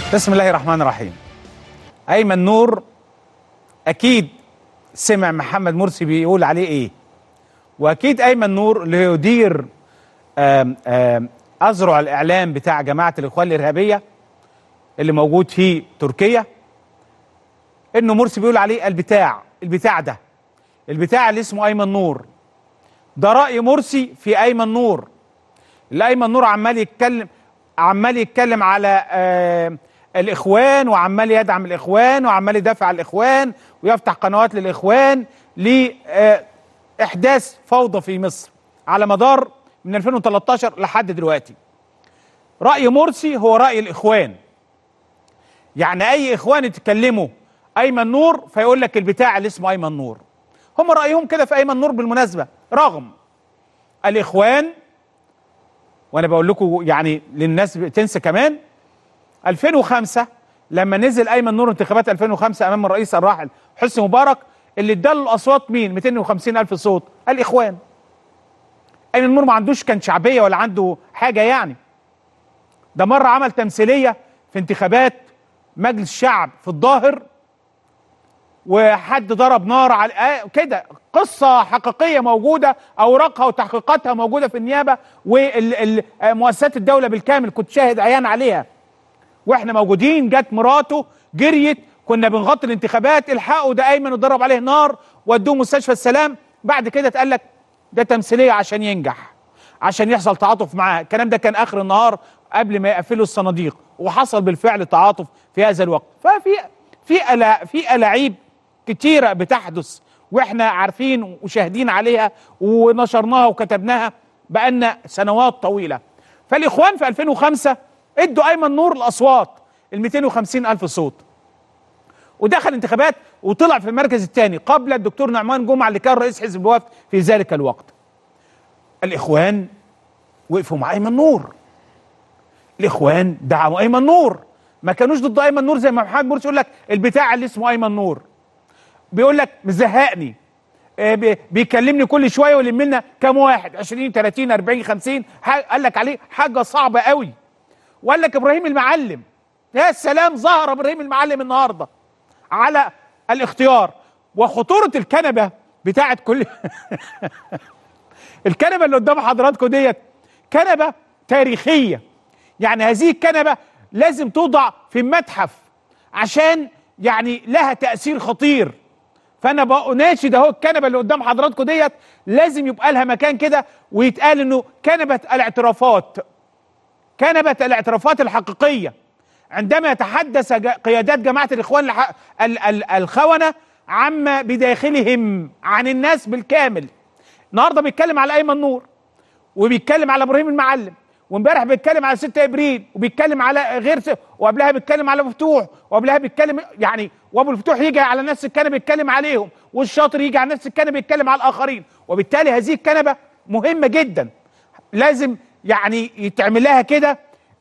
بسم الله الرحمن الرحيم ايمن نور اكيد سمع محمد مرسي بيقول عليه ايه واكيد ايمن نور اللي يدير آم آم اذرع الاعلام بتاع جماعه الاخوان الارهابيه اللي موجود في تركيا انه مرسي بيقول عليه البتاع البتاع ده البتاع اللي اسمه ايمن نور ده راي مرسي في ايمن نور اللي ايمن نور عمال يتكلم عمال يتكلم على آه الاخوان وعمال يدعم الاخوان وعمال يدافع عن الاخوان ويفتح قنوات للاخوان لاحداث فوضى في مصر على مدار من 2013 لحد دلوقتي راي مرسي هو راي الاخوان يعني اي اخوان يتكلموا ايمن نور فيقول لك البتاع اللي اسمه ايمن نور هم رايهم كده في ايمن نور بالمناسبه رغم الاخوان وانا بقول لكم يعني للناس تنسى كمان 2005 لما نزل ايمن نور انتخابات 2005 امام الرئيس الراحل حسني مبارك اللي اداله الاصوات مين 250 الف صوت الاخوان ايمن نور ما عندوش كان شعبيه ولا عنده حاجه يعني ده مره عمل تمثيليه في انتخابات مجلس الشعب في الظاهر وحد ضرب نار على آه كده قصه حقيقيه موجوده اوراقها وتحقيقاتها موجوده في النيابه ومؤسسات الدوله بالكامل كنت شاهد عيان عليها واحنا موجودين جت مراته جريت كنا بنغطي الانتخابات الحقوا ده ايمن وضرب عليه نار ودوه مستشفى السلام بعد كده اتقال لك ده تمثيليه عشان ينجح عشان يحصل تعاطف معاه الكلام ده كان اخر النهار قبل ما يقفلوا الصناديق وحصل بالفعل تعاطف في هذا الوقت ففي في ألا في الاعيب كتيره بتحدث واحنا عارفين وشاهدين عليها ونشرناها وكتبناها بقالنا سنوات طويله فالاخوان في 2005 ادوا ايمن نور الاصوات ال 250 الف صوت ودخل انتخابات وطلع في المركز الثاني قبل الدكتور نعمان جمعه اللي كان رئيس حزب الوفد في ذلك الوقت الاخوان وقفوا مع ايمن نور الاخوان دعموا ايمن نور ما كانوش ضد ايمن نور زي ما محمد مرسي يقول لك البتاع اللي اسمه ايمن نور بيقول لك مزهقني بيكلمني كل شويه ويلم لنا كام واحد 20 30 40 50 قال لك عليه حاجه صعبه قوي وقال لك ابراهيم المعلم يا سلام ظهر ابراهيم المعلم النهارده على الاختيار وخطوره الكنبه بتاعت كل الكنبه اللي قدام حضراتكم ديت كنبه تاريخيه يعني هذه الكنبه لازم توضع في متحف عشان يعني لها تاثير خطير فانا بناشد اهو الكنبه اللي قدام حضراتكم ديت لازم يبقى لها مكان كده ويتقال انه كنبه الاعترافات كنبه الاعترافات الحقيقيه عندما يتحدث قيادات جماعه الاخوان الخونه عما بداخلهم عن الناس بالكامل النهارده بيتكلم على ايمن نور وبيتكلم على ابراهيم المعلم وامبارح بيتكلم على 6 ابريل وبيتكلم على غير س... وقبلها بيتكلم على مفتوح وقبلها بيتكلم يعني وابو الفتوح يجي على نفس الكنبه يتكلم عليهم والشاطر يجي على نفس الكنبه يتكلم على الاخرين وبالتالي هذه الكنبه مهمه جدا لازم يعني يتعمل لها كده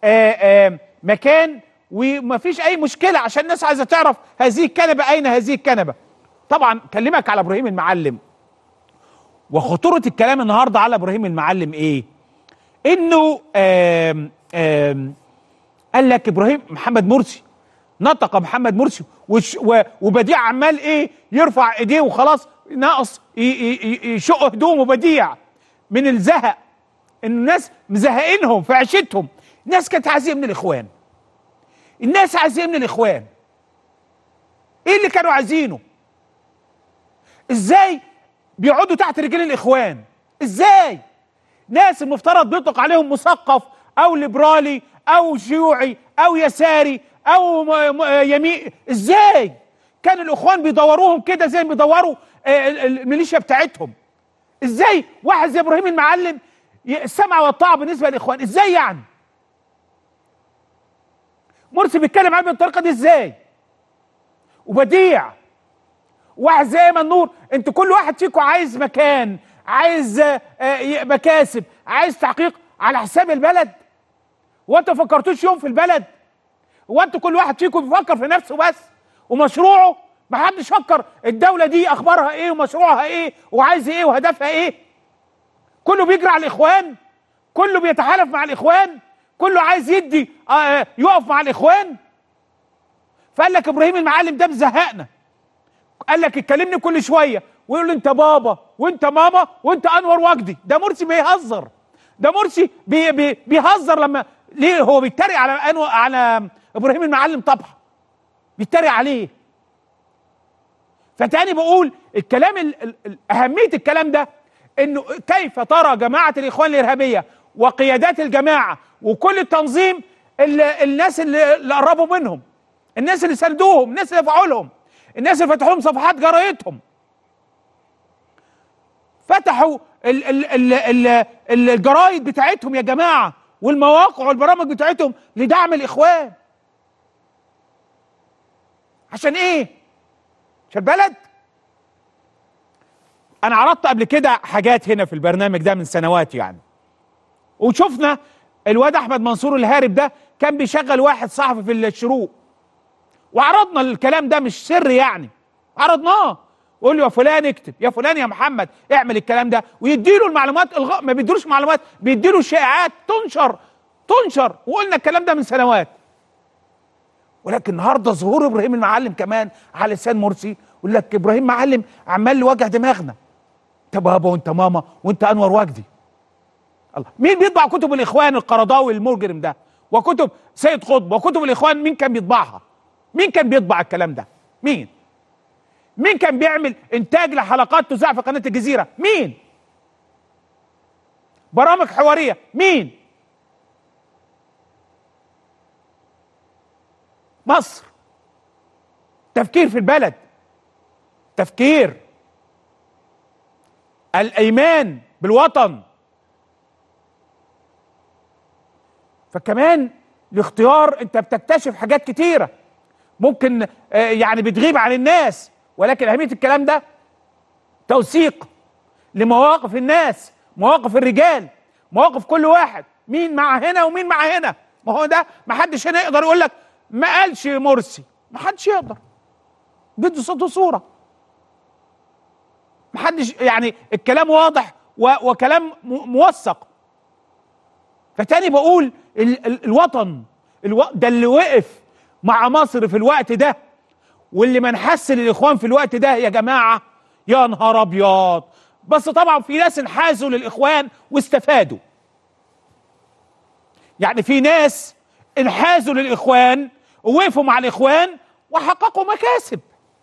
مكان ومفيش اي مشكله عشان الناس عايزه تعرف هذه الكنبه اين هذه الكنبه طبعا كلمك على ابراهيم المعلم وخطوره الكلام النهارده على ابراهيم المعلم ايه انه آم آم قال لك ابراهيم محمد مرسي نطق محمد مرسي وبديع عمال ايه يرفع ايديه وخلاص ناقص يشق هدومه بديع من الزهق ان الناس مزهقينهم في عيشتهم الناس كانت عايزه من الاخوان الناس عايزه من الاخوان ايه اللي كانوا عايزينه ازاي بيقعدوا تحت رجال الاخوان ازاي ناس المفترض بيطلق عليهم مثقف او ليبرالي او شيوعي او يساري او يمين ازاي كان الاخوان بيدوروهم كده زي ما بيدوروا الميليشيا بتاعتهم ازاي واحد زي ابراهيم المعلم السمع والطاعه بالنسبه للاخوان ازاي يعني مرسي بيتكلم عنه بالطريقه دي ازاي وبديع واحد زي ايمن نور انتوا كل واحد فيكم عايز مكان عايز مكاسب عايز تحقيق على حساب البلد وانتوا فكرتوش يوم في البلد هو انتوا كل واحد فيكم بيفكر في نفسه بس ومشروعه ما حدش فكر الدوله دي اخبارها ايه ومشروعها ايه وعايز ايه وهدفها ايه كله بيجري على الاخوان كله بيتحالف مع الاخوان كله عايز يدي آه يقف مع الاخوان فقال لك ابراهيم المعلم ده مزهقنا قال لك اتكلمني كل شويه ويقول لي انت بابا وانت ماما وانت انور وجدي ده مرسي بيهزر ده مرسي بي بي بيهزر لما ليه هو بيتريق على أنو على ابراهيم المعلم طبعا بيتريق عليه فتاني بقول الكلام ال ال ال اهميه الكلام ده انه كيف ترى جماعه الاخوان الارهابيه وقيادات الجماعه وكل التنظيم اللي الناس اللي, اللي قربوا منهم الناس اللي ساندوهم الناس اللي دفعوا لهم الناس اللي فتحوا لهم صفحات جرايدهم فتحوا ال ال ال ال ال الجرايد بتاعتهم يا جماعه والمواقع والبرامج بتاعتهم لدعم الاخوان عشان ايه عشان البلد انا عرضت قبل كده حاجات هنا في البرنامج ده من سنوات يعني وشفنا الواد احمد منصور الهارب ده كان بيشغل واحد صحفي في الشروق وعرضنا الكلام ده مش سر يعني عرضناه قول له يا فلان اكتب يا فلان يا محمد اعمل الكلام ده ويديله المعلومات الغاء ما بيديلوش معلومات بيديله شائعات تنشر تنشر وقلنا الكلام ده من سنوات ولكن النهارده ظهور ابراهيم المعلم كمان على لسان مرسي يقول لك ابراهيم معلم عمال وجع دماغنا انت بابا وانت ماما وانت انور وجدي الله مين بيطبع كتب الاخوان القرضاوي المجرم ده وكتب سيد قطب وكتب الاخوان مين كان بيطبعها مين كان بيطبع الكلام ده مين مين كان بيعمل انتاج لحلقات تذاع في قناه الجزيره مين برامج حواريه مين مصر تفكير في البلد تفكير الايمان بالوطن فكمان الاختيار انت بتكتشف حاجات كتيره ممكن آه، يعني بتغيب عن الناس ولكن اهميه الكلام ده توثيق لمواقف الناس مواقف الرجال مواقف كل واحد مين مع هنا ومين مع هنا ما هو ده ما حدش هنا يقدر يقول لك ما قالش مرسي ما حدش يقدر فيديو صوت وصوره ما حدش يعني الكلام واضح و وكلام م- موثق فتاني بقول ال ال الوطن الو ده اللي وقف مع مصر في الوقت ده واللي منحس للاخوان في الوقت ده يا جماعه يا نهار ابيض بس طبعا في ناس انحازوا للاخوان واستفادوا يعني في ناس انحازوا للاخوان ووقفوا مع الاخوان وحققوا مكاسب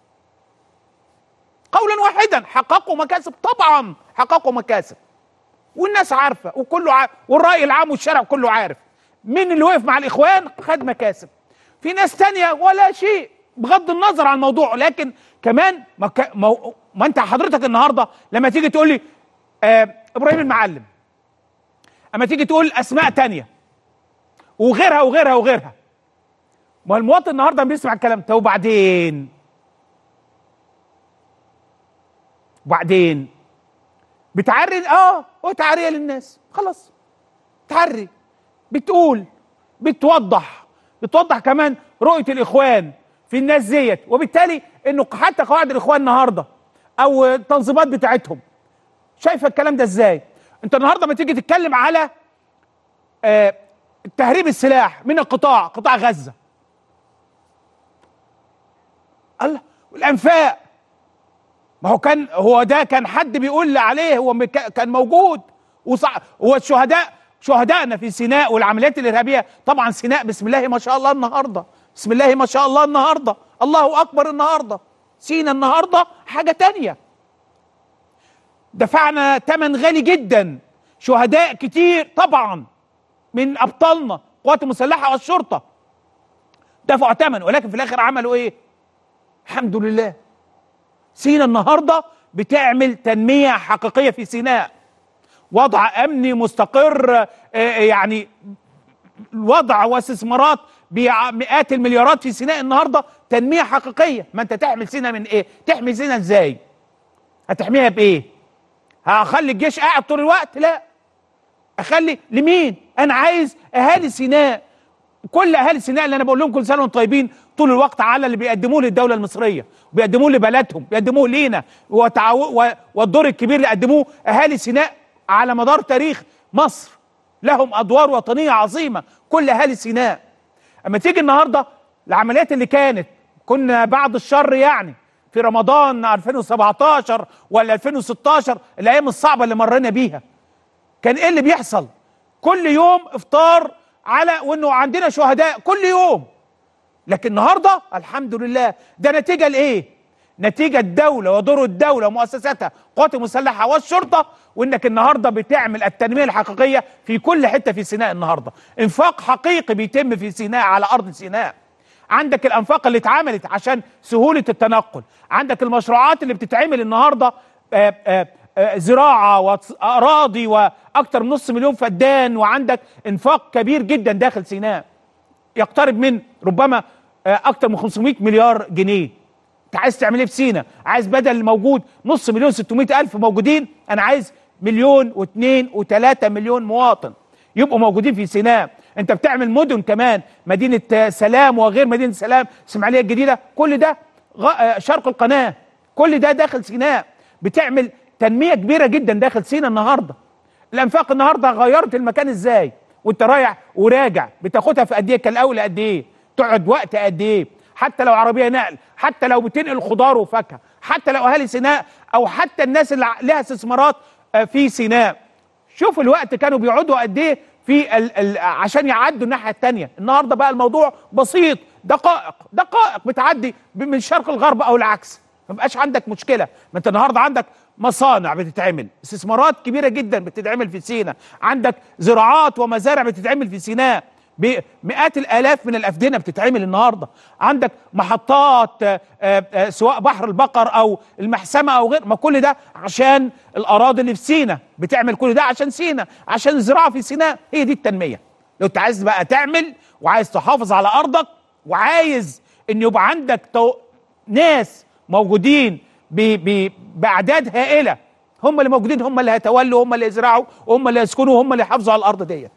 قولا واحدا حققوا مكاسب طبعا حققوا مكاسب والناس عارفه وكله عارف والراي العام والشارع كله عارف مين اللي وقف مع الاخوان خد مكاسب في ناس تانية ولا شيء بغض النظر عن الموضوع لكن كمان ما, ك... ما... ما انت حضرتك النهارده لما تيجي تقول لي آه ابراهيم المعلم اما تيجي تقول اسماء تانية وغيرها وغيرها وغيرها ما المواطن النهارده بيسمع الكلام ده وبعدين وبعدين بتعري اه هو تعريه للناس خلاص تعري بتقول بتوضح بتوضح كمان رؤيه الاخوان في الناس ديت وبالتالي انه حتى قواعد الاخوان النهارده او التنظيمات بتاعتهم شايفه الكلام ده ازاي انت النهارده ما تيجي تتكلم على آه تهريب السلاح من القطاع قطاع غزه الله والانفاق ما هو كان هو ده كان حد بيقول عليه هو مك- كان موجود وصع هو الشهداء شهدائنا في سيناء والعمليات الارهابيه طبعا سيناء بسم الله ما شاء الله النهارده بسم الله ما شاء الله النهارده الله اكبر النهارده سينا النهارده حاجه تانية دفعنا ثمن غالي جدا شهداء كتير طبعا من ابطالنا القوات المسلحه والشرطه دفعوا ثمن ولكن في الاخر عملوا ايه الحمد لله سينا النهارده بتعمل تنميه حقيقيه في سيناء وضع امني مستقر آه، يعني وضع واستثمارات بمئات المليارات في سيناء النهارده تنميه حقيقيه ما انت تحمل سيناء من ايه تحمي سيناء ازاي هتحميها بايه هخلي الجيش قاعد طول الوقت لا اخلي لمين انا عايز اهالي سيناء كل اهالي سيناء اللي انا بقول لهم كل سنه وانتم طيبين طول الوقت على اللي بيقدموه للدوله المصريه بيقدموه لبلدهم بيقدموه لينا وتعاو... و... والدور الكبير اللي قدموه اهالي سيناء على مدار تاريخ مصر لهم ادوار وطنيه عظيمه كل اهالي سيناء اما تيجي النهارده العمليات اللي كانت كنا بعد الشر يعني في رمضان 2017 ولا 2016 الايام الصعبه اللي مرينا بيها كان ايه اللي بيحصل كل يوم افطار على وانه عندنا شهداء كل يوم لكن النهارده الحمد لله ده نتيجه لايه نتيجه الدوله ودور الدوله ومؤسساتها القوات المسلحه والشرطه وانك النهارده بتعمل التنميه الحقيقيه في كل حته في سيناء النهارده انفاق حقيقي بيتم في سيناء على ارض سيناء عندك الانفاق اللي اتعملت عشان سهوله التنقل عندك المشروعات اللي بتتعمل النهارده آآ آآ آآ زراعه واراضي واكثر من نص مليون فدان وعندك انفاق كبير جدا داخل سيناء يقترب من ربما اكثر من 500 مليار جنيه انت عايز تعمل ايه في سينا عايز بدل موجود نص مليون 600 الف موجودين انا عايز مليون واثنين وثلاثة مليون مواطن يبقوا موجودين في سيناء انت بتعمل مدن كمان مدينة سلام وغير مدينة سلام اسماعيلية الجديدة كل ده شرق القناة كل ده داخل سيناء بتعمل تنمية كبيرة جدا داخل سيناء النهاردة الانفاق النهاردة غيرت المكان ازاي وانت رايح وراجع بتاخدها في قد ايه كان الاول قد ايه تقعد وقت قد ايه حتى لو عربيه نقل حتى لو بتنقل خضار وفاكهه حتى لو اهالي سيناء او حتى الناس اللي لها استثمارات في سيناء شوف الوقت كانوا بيقعدوا قد ايه في ال ال عشان يعدوا الناحيه الثانيه النهارده بقى الموضوع بسيط دقائق دقائق بتعدي من شرق الغرب او العكس ما بقاش عندك مشكله ما انت النهارده عندك مصانع بتتعمل استثمارات كبيره جدا بتتعمل في سيناء عندك زراعات ومزارع بتتعمل في سيناء بمئات الالاف من الافدنه بتتعمل النهارده عندك محطات آآ آآ سواء بحر البقر او المحسمه او غير ما كل ده عشان الاراضي اللي في سينا بتعمل كل ده عشان سينا عشان الزراعه في سيناء هي دي التنميه لو انت عايز بقى تعمل وعايز تحافظ على ارضك وعايز ان يبقى عندك تو... ناس موجودين ب... ب... باعداد هائله هم اللي موجودين هم اللي هيتولوا هم اللي يزرعوا هم اللي يسكنوا هم اللي يحافظوا على الارض ديت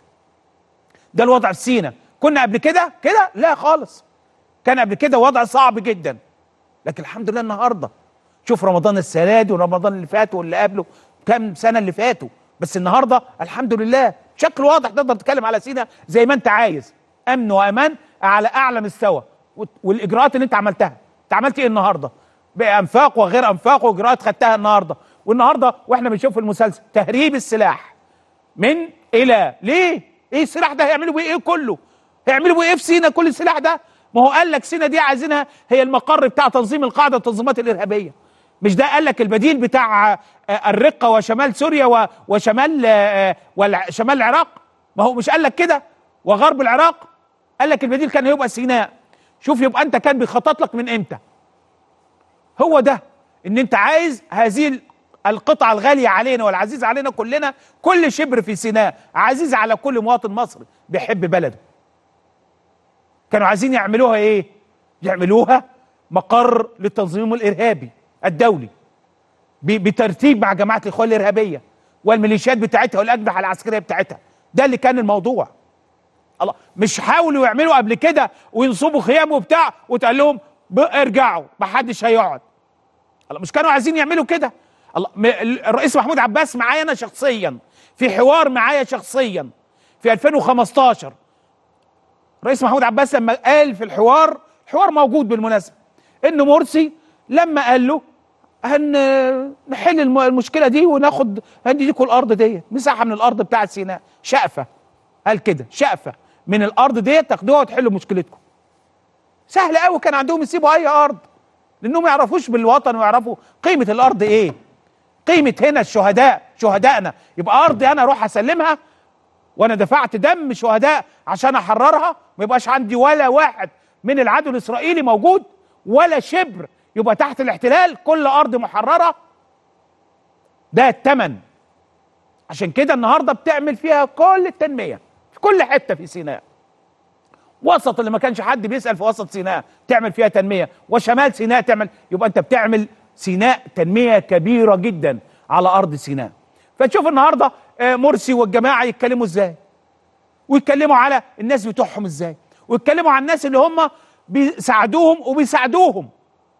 ده الوضع في سينا كنا قبل كده كده لا خالص كان قبل كده وضع صعب جدا لكن الحمد لله النهارده شوف رمضان السنه دي ورمضان اللي فات واللي قبله كام سنه اللي فاتوا بس النهارده الحمد لله بشكل واضح تقدر تتكلم على سينا زي ما انت عايز امن وامان على اعلى مستوى والاجراءات اللي انت عملتها انت عملت ايه النهارده بانفاق وغير انفاق واجراءات خدتها النهارده والنهارده واحنا بنشوف في المسلسل تهريب السلاح من الى ليه ايه السلاح ده هيعملوا بيه ايه كله هيعملوا بيه ايه في سينا كل السلاح ده ما هو قال لك سينا دي عايزينها هي المقر بتاع تنظيم القاعده والتنظيمات الارهابيه مش ده قال لك البديل بتاع الرقه وشمال سوريا وشمال وشمال العراق ما هو مش قال لك كده وغرب العراق قال لك البديل كان هيبقى سيناء شوف يبقى انت كان بيخطط لك من امتى هو ده ان انت عايز هذه القطعة الغالية علينا والعزيز علينا كلنا كل شبر في سيناء عزيز على كل مواطن مصري بيحب بلده كانوا عايزين يعملوها ايه يعملوها مقر للتنظيم الارهابي الدولي بترتيب مع جماعة الاخوان الارهابية والميليشيات بتاعتها والاجنحة العسكرية بتاعتها ده اللي كان الموضوع الله مش حاولوا يعملوا قبل كده وينصبوا خيام وبتاع وتقول لهم ارجعوا ما حدش هيقعد الله مش كانوا عايزين يعملوا كده الله الرئيس محمود عباس معايا انا شخصيا في حوار معايا شخصيا في 2015 الرئيس محمود عباس لما قال في الحوار الحوار موجود بالمناسبه ان مرسي لما قال له هن نحل المشكله دي وناخد هنديكوا الارض ديت مساحه من الارض بتاعت سيناء شقفه قال كده شقفه من الارض ديت تاخدوها وتحلوا مشكلتكم سهل قوي كان عندهم يسيبوا اي ارض لانهم ما يعرفوش بالوطن ويعرفوا قيمه الارض ايه قيمه هنا الشهداء شهدائنا يبقى ارضي انا اروح اسلمها وانا دفعت دم شهداء عشان احررها ما يبقاش عندي ولا واحد من العدو الاسرائيلي موجود ولا شبر يبقى تحت الاحتلال كل ارض محرره ده الثمن عشان كده النهارده بتعمل فيها كل التنميه في كل حته في سيناء وسط اللي ما كانش حد بيسال في وسط سيناء تعمل فيها تنميه وشمال سيناء تعمل يبقى انت بتعمل سيناء تنميه كبيره جدا على ارض سيناء فتشوف النهارده مرسي والجماعه يتكلموا ازاي ويتكلموا على الناس بتوعهم ازاي ويتكلموا عن الناس اللي هم بيساعدوهم وبيساعدوهم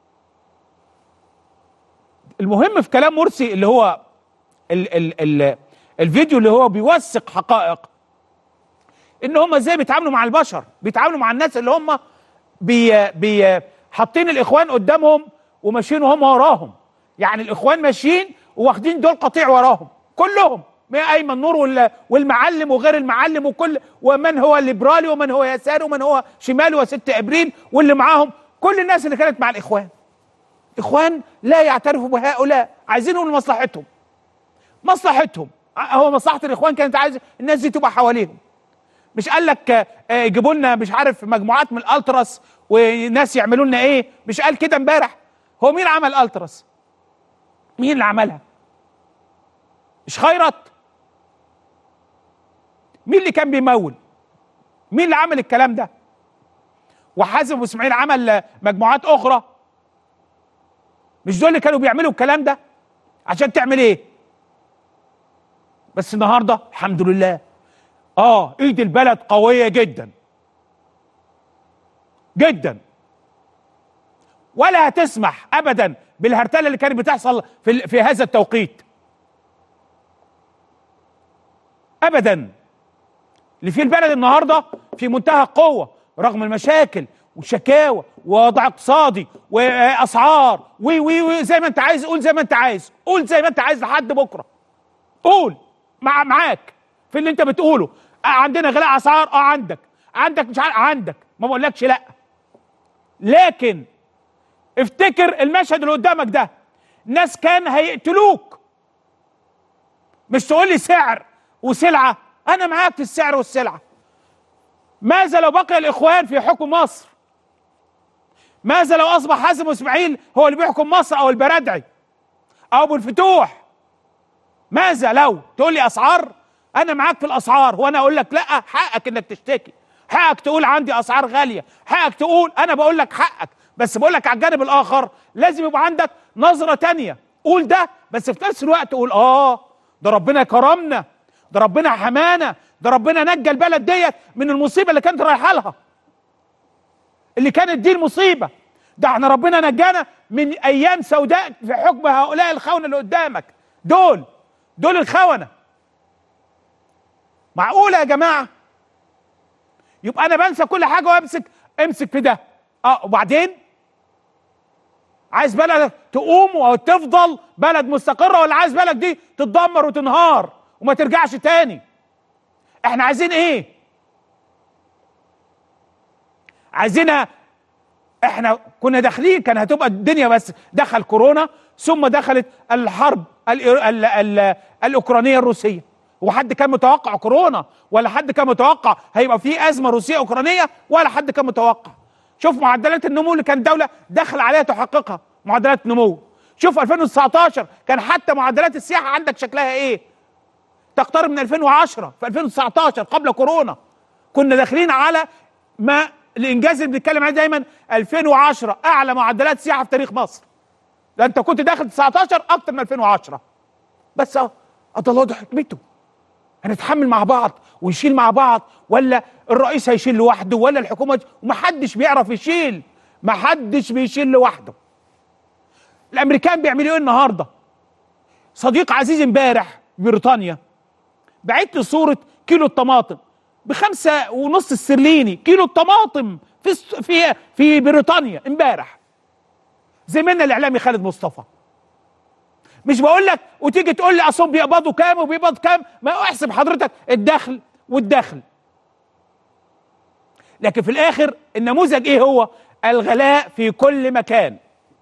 المهم في كلام مرسي اللي هو ال ال ال الفيديو اللي هو بيوثق حقائق ان هم ازاي بيتعاملوا مع البشر بيتعاملوا مع الناس اللي هم بي بي حاطين الاخوان قدامهم وماشيين وهم وراهم يعني الاخوان ماشيين واخدين دول قطيع وراهم كلهم ايمن نور وال- والمعلم وغير المعلم وكل ومن هو ليبرالي ومن هو يساري ومن هو شمالي وست ابريل واللي معاهم كل الناس اللي كانت مع الاخوان اخوان لا يعترفوا بهؤلاء عايزينهم لمصلحتهم مصلحتهم ع- هو مصلحه الاخوان كانت عايز الناس دي تبقى حواليهم مش قال لك آه، آه، يجيبوا لنا مش عارف مجموعات من الالتراس وناس يعملوا لنا ايه مش قال كده امبارح هو مين عمل التراس مين اللي عملها مش خيرت مين اللي كان بيمول مين اللي عمل الكلام ده وحازم واسماعيل عمل آه، مجموعات اخرى مش دول اللي كانوا بيعملوا الكلام ده عشان تعمل ايه بس النهارده الحمد لله اه ايد البلد قويه جدا جدا ولا هتسمح ابدا بالهرتله اللي كانت بتحصل في ال- في هذا التوقيت ابدا اللي في البلد النهارده في منتهى القوه رغم المشاكل والشكاوى ووضع اقتصادي واسعار وي وي وي زي ما انت عايز قول زي ما انت عايز قول زي ما انت عايز لحد بكره قول مع معاك في اللي انت بتقوله آه عندنا غلاء اسعار اه عندك عندك مش عارف عندك ما بقولكش لا لكن افتكر المشهد اللي قدامك ده ناس كان هيقتلوك مش تقول لي سعر وسلعه انا معاك في السعر والسلعه ماذا لو بقي الاخوان في حكم مصر ماذا لو اصبح حازم اسماعيل هو اللي بيحكم مصر او البرادعي او ابو الفتوح ماذا لو تقول لي اسعار انا معاك في الاسعار وانا اقول لك لا حقك انك تشتكي حقك تقول عندي اسعار غاليه حقك تقول انا بقول لك حقك بس بقول لك على الجانب الاخر لازم يبقى عندك نظره تانية قول ده بس في نفس الوقت قول اه ده ربنا كرمنا ده ربنا حمانا ده ربنا نجى البلد ديت من المصيبه اللي كانت رايحه لها اللي كانت دي المصيبه ده احنا ربنا نجانا من ايام سوداء في حكم هؤلاء الخونه اللي قدامك دول دول الخونه معقوله يا جماعه يبقى انا بنسى كل حاجه وامسك امسك في ده اه وبعدين عايز بلدك تقوم او تفضل بلد مستقره ولا عايز بلد دي تتدمر وتنهار وما ترجعش تاني احنا عايزين ايه عايزينها احنا كنا داخلين كان هتبقى الدنيا بس دخل كورونا ثم دخلت الحرب ال ال ال الاوكرانيه الروسيه وحد كان متوقع كورونا ولا حد كان متوقع هيبقى في ازمه روسيه اوكرانيه ولا حد كان متوقع شوف معدلات النمو اللي كان الدوله داخل عليها تحققها معدلات نمو شوف 2019 كان حتى معدلات السياحه عندك شكلها ايه تقترب من 2010 في 2019 قبل كورونا كنا داخلين على ما الانجاز اللي بنتكلم عليه دايما 2010 اعلى معدلات سياحه في تاريخ مصر ده انت كنت داخل 19 اكتر من 2010 بس اهو قضى الله ده حكمته هنتحمل مع بعض ونشيل مع بعض ولا الرئيس هيشيل لوحده ولا الحكومه ومحدش بيعرف يشيل محدش بيشيل لوحده الامريكان بيعملوا ايه النهارده صديق عزيز امبارح بريطانيا بعت لي صوره كيلو الطماطم بخمسة ونص استرليني كيلو الطماطم في في في بريطانيا امبارح زميلنا الاعلامي خالد مصطفى مش بقول لك وتيجي تقول لي اصل بيقبضوا كام وبيقبض كام ما احسب حضرتك الدخل والدخل لكن في الاخر النموذج ايه هو الغلاء في كل مكان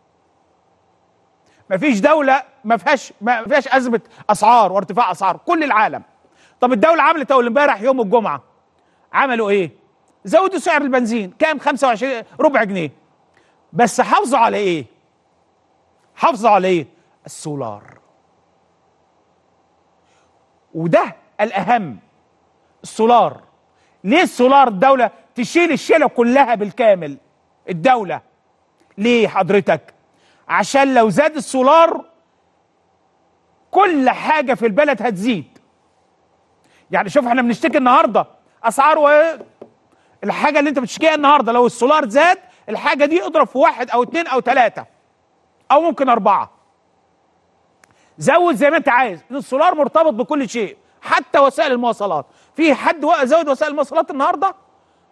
مفيش دولة ما فيهاش ما فيهاش أزمة أسعار وارتفاع أسعار كل العالم طب الدولة عملت أول امبارح يوم الجمعة عملوا إيه؟ زودوا سعر البنزين كام 25 ربع جنيه بس حافظوا على إيه؟ حافظوا على إيه؟ السولار وده الأهم السولار ليه السولار الدولة تشيل الشيلة كلها بالكامل الدولة ليه حضرتك عشان لو زاد السولار كل حاجة في البلد هتزيد يعني شوف احنا بنشتكي النهاردة اسعار و... الحاجة اللي انت بتشتكيها النهاردة لو السولار زاد الحاجة دي اضرب في واحد او اتنين او تلاتة او ممكن اربعة زود زي ما انت عايز السولار مرتبط بكل شيء حتى وسائل المواصلات في حد زود وسائل المواصلات النهارده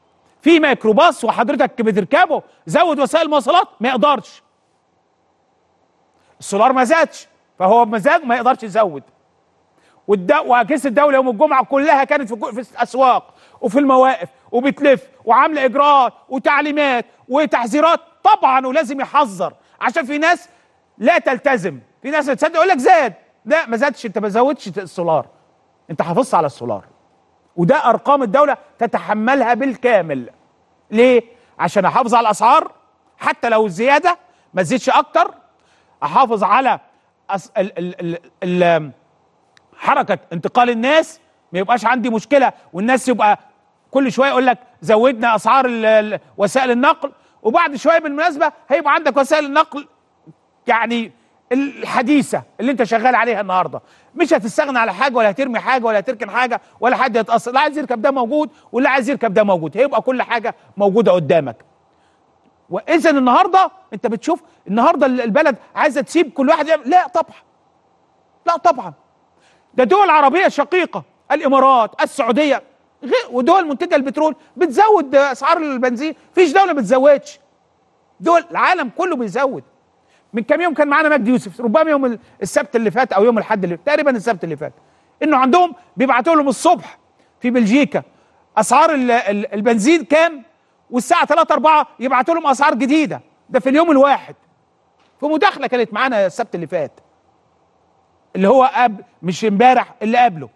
في ميكروباص وحضرتك بتركبه زود وسائل المواصلات ما يقدرش السولار ما زادش فهو بمزاج ما يقدرش يزود والد... واجهزه الدوله يوم الجمعه كلها كانت في, في الاسواق وفي المواقف وبتلف وعامله اجراءات وتعليمات وتحذيرات طبعا ولازم يحذر عشان في ناس لا تلتزم في ناس تصدق يقول لك زاد لا ما زادش انت ما زودتش السولار انت حافظت على السولار وده ارقام الدوله تتحملها بالكامل ليه عشان احافظ على الاسعار حتى لو الزياده ما تزيدش اكتر احافظ على أس... ال... ال... ال... ال... حركه انتقال الناس ما يبقاش عندي مشكله والناس يبقى كل شويه يقول لك زودنا اسعار وسائل النقل وبعد شويه بالمناسبه هيبقى عندك وسائل النقل يعني الحديثه اللي انت شغال عليها النهارده مش هتستغنى على حاجه ولا هترمي حاجه ولا هتركن حاجه ولا حد يتاثر لا عايز يركب ده موجود واللي عايز يركب ده موجود هيبقى كل حاجه موجوده قدامك واذا النهارده انت بتشوف النهارده البلد عايزه تسيب كل واحد يعمل لا طبعا لا طبعا ده دول عربيه شقيقه الامارات السعوديه ودول منتجه البترول بتزود اسعار البنزين فيش دوله ما بتزودش دول العالم كله بيزود من كام يوم كان معانا مجدي يوسف ربما يوم السبت اللي فات او يوم الاحد اللي فات تقريبا السبت اللي فات انه عندهم بيبعتوا لهم الصبح في بلجيكا اسعار البنزين كام والساعه 3 4 يبعتوا لهم اسعار جديده ده في اليوم الواحد في مداخله كانت معانا السبت اللي فات اللي هو قبل مش امبارح اللي قبله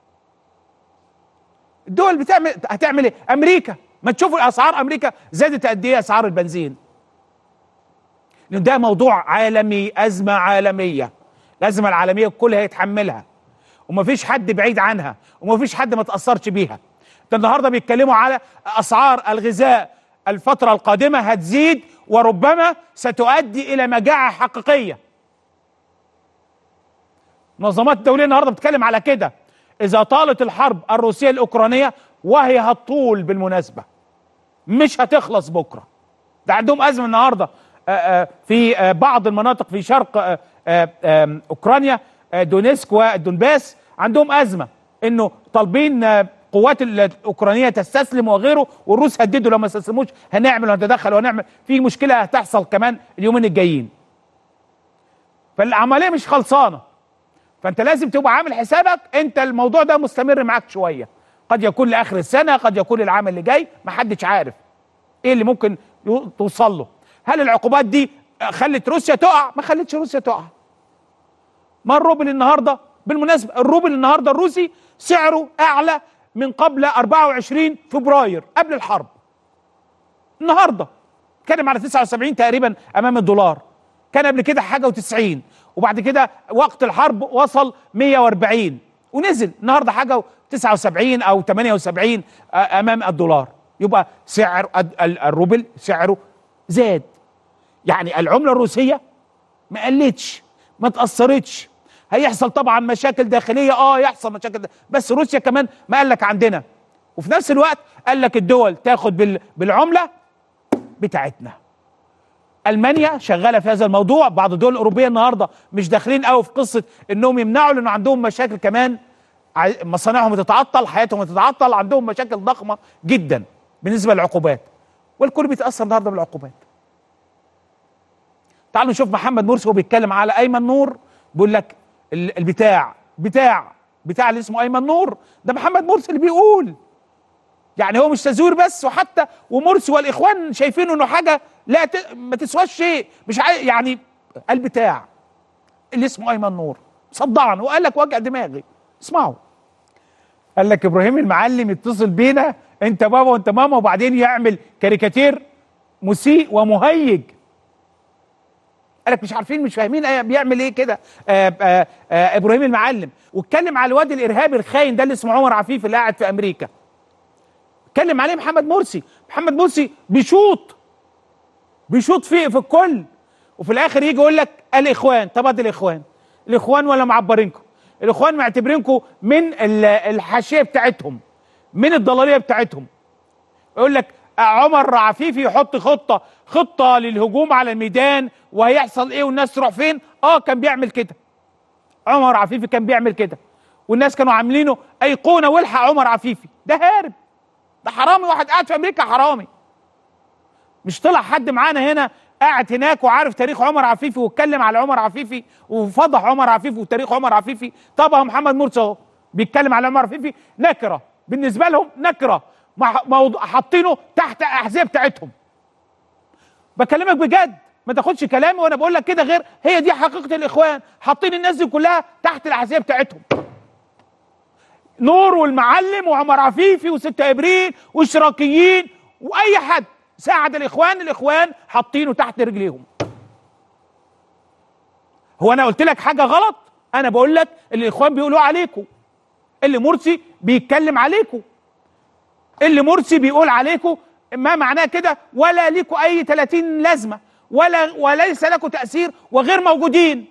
الدول بتعمل هتعمل ايه امريكا ما تشوفوا الاسعار امريكا زادت قد ايه اسعار البنزين لان ده موضوع عالمي ازمه عالميه الازمه العالميه كلها يتحملها ومفيش حد بعيد عنها ومفيش حد ما تاثرش بيها ده النهارده بيتكلموا على اسعار الغذاء الفتره القادمه هتزيد وربما ستؤدي الى مجاعه حقيقيه المنظمات الدوليه النهارده بتتكلم على كده اذا طالت الحرب الروسيه الاوكرانيه وهي هتطول بالمناسبه مش هتخلص بكره ده عندهم ازمه النهارده في بعض المناطق في شرق اوكرانيا دونيسك والدونباس عندهم ازمه انه طالبين قوات الاوكرانيه تستسلم وغيره والروس هددوا لو ما استسلموش هنعمل وهنتدخل وهنعمل في مشكله هتحصل كمان اليومين الجايين فالعمليه مش خلصانه فانت لازم تبقى عامل حسابك انت الموضوع ده مستمر معاك شويه قد يكون لاخر السنه قد يكون العام اللي جاي ما حدش عارف ايه اللي ممكن توصل له هل العقوبات دي خلت روسيا تقع ما خلتش روسيا تقع ما الروبل النهارده بالمناسبه الروبل النهارده الروسي سعره اعلى من قبل 24 فبراير قبل الحرب النهارده اتكلم على 79 تقريبا امام الدولار كان قبل كده حاجه و90 وبعد كده وقت الحرب وصل 140 ونزل النهارده حاجه 79 او 78 امام الدولار يبقى سعر الروبل سعره زاد يعني العمله الروسيه ما قلتش ما تاثرتش هيحصل طبعا مشاكل داخليه اه يحصل مشاكل دا. بس روسيا كمان ما قال لك عندنا وفي نفس الوقت قال لك الدول تاخد بال... بالعمله بتاعتنا المانيا شغاله في هذا الموضوع بعض الدول الاوروبيه النهارده مش داخلين قوي في قصه انهم يمنعوا لانه عندهم مشاكل كمان مصانعهم تتعطل حياتهم تتعطل عندهم مشاكل ضخمه جدا بالنسبه للعقوبات والكل بيتاثر النهارده بالعقوبات تعالوا نشوف محمد مرسي وهو بيتكلم على ايمن نور بيقول لك البتاع بتاع بتاع اللي اسمه ايمن نور ده محمد مرسي اللي بيقول يعني هو مش تزوير بس وحتى ومرسي والاخوان شايفين انه حاجه لا ت... ما تسواش شيء مش عاي... يعني البتاع اللي اسمه ايمن نور صدعني وقال لك وجع دماغي اسمعوا قال لك ابراهيم المعلم يتصل بينا انت بابا وانت ماما وبعدين يعمل كاريكاتير مسيء ومهيج قال لك مش عارفين مش فاهمين بيعمل ايه كده ابراهيم المعلم واتكلم على الواد الارهابي الخاين ده اللي اسمه عمر عفيف اللي قاعد في امريكا اتكلم عليه محمد مرسي محمد مرسي بيشوط بيشوط فيه في الكل وفي الاخر يجي يقول لك الاخوان طب ادي الاخوان الاخوان ولا معبرينكم الاخوان معتبرينكم من الحاشيه بتاعتهم من الضلاليه بتاعتهم يقول لك عمر عفيفي يحط خطه خطه للهجوم على الميدان وهيحصل ايه والناس تروح فين اه كان بيعمل كده عمر عفيفي كان بيعمل كده والناس كانوا عاملينه ايقونه والحق عمر عفيفي ده هارب ده حرامي واحد قاعد في امريكا حرامي مش طلع حد معانا هنا قاعد هناك وعارف تاريخ عمر عفيفي واتكلم على عمر عفيفي وفضح عمر عفيفي وتاريخ عمر عفيفي طب اهو محمد مرسي اهو بيتكلم على عمر عفيفي نكره بالنسبه لهم نكره موضوع حاطينه تحت احذيه بتاعتهم بكلمك بجد ما تاخدش كلامي وانا بقول لك كده غير هي دي حقيقه الاخوان حاطين الناس دي كلها تحت الاحذيه بتاعتهم نور والمعلم وعمر عفيفي وستة ابريل واشراكيين واي حد ساعد الاخوان الاخوان حاطينه تحت رجليهم هو انا قلت لك حاجه غلط انا بقول لك اللي الاخوان بيقولوا عليكم اللي مرسي بيتكلم عليكم اللي مرسي بيقول عليكم ما معناه كده ولا ليكوا اي 30 لازمه ولا وليس لكم تاثير وغير موجودين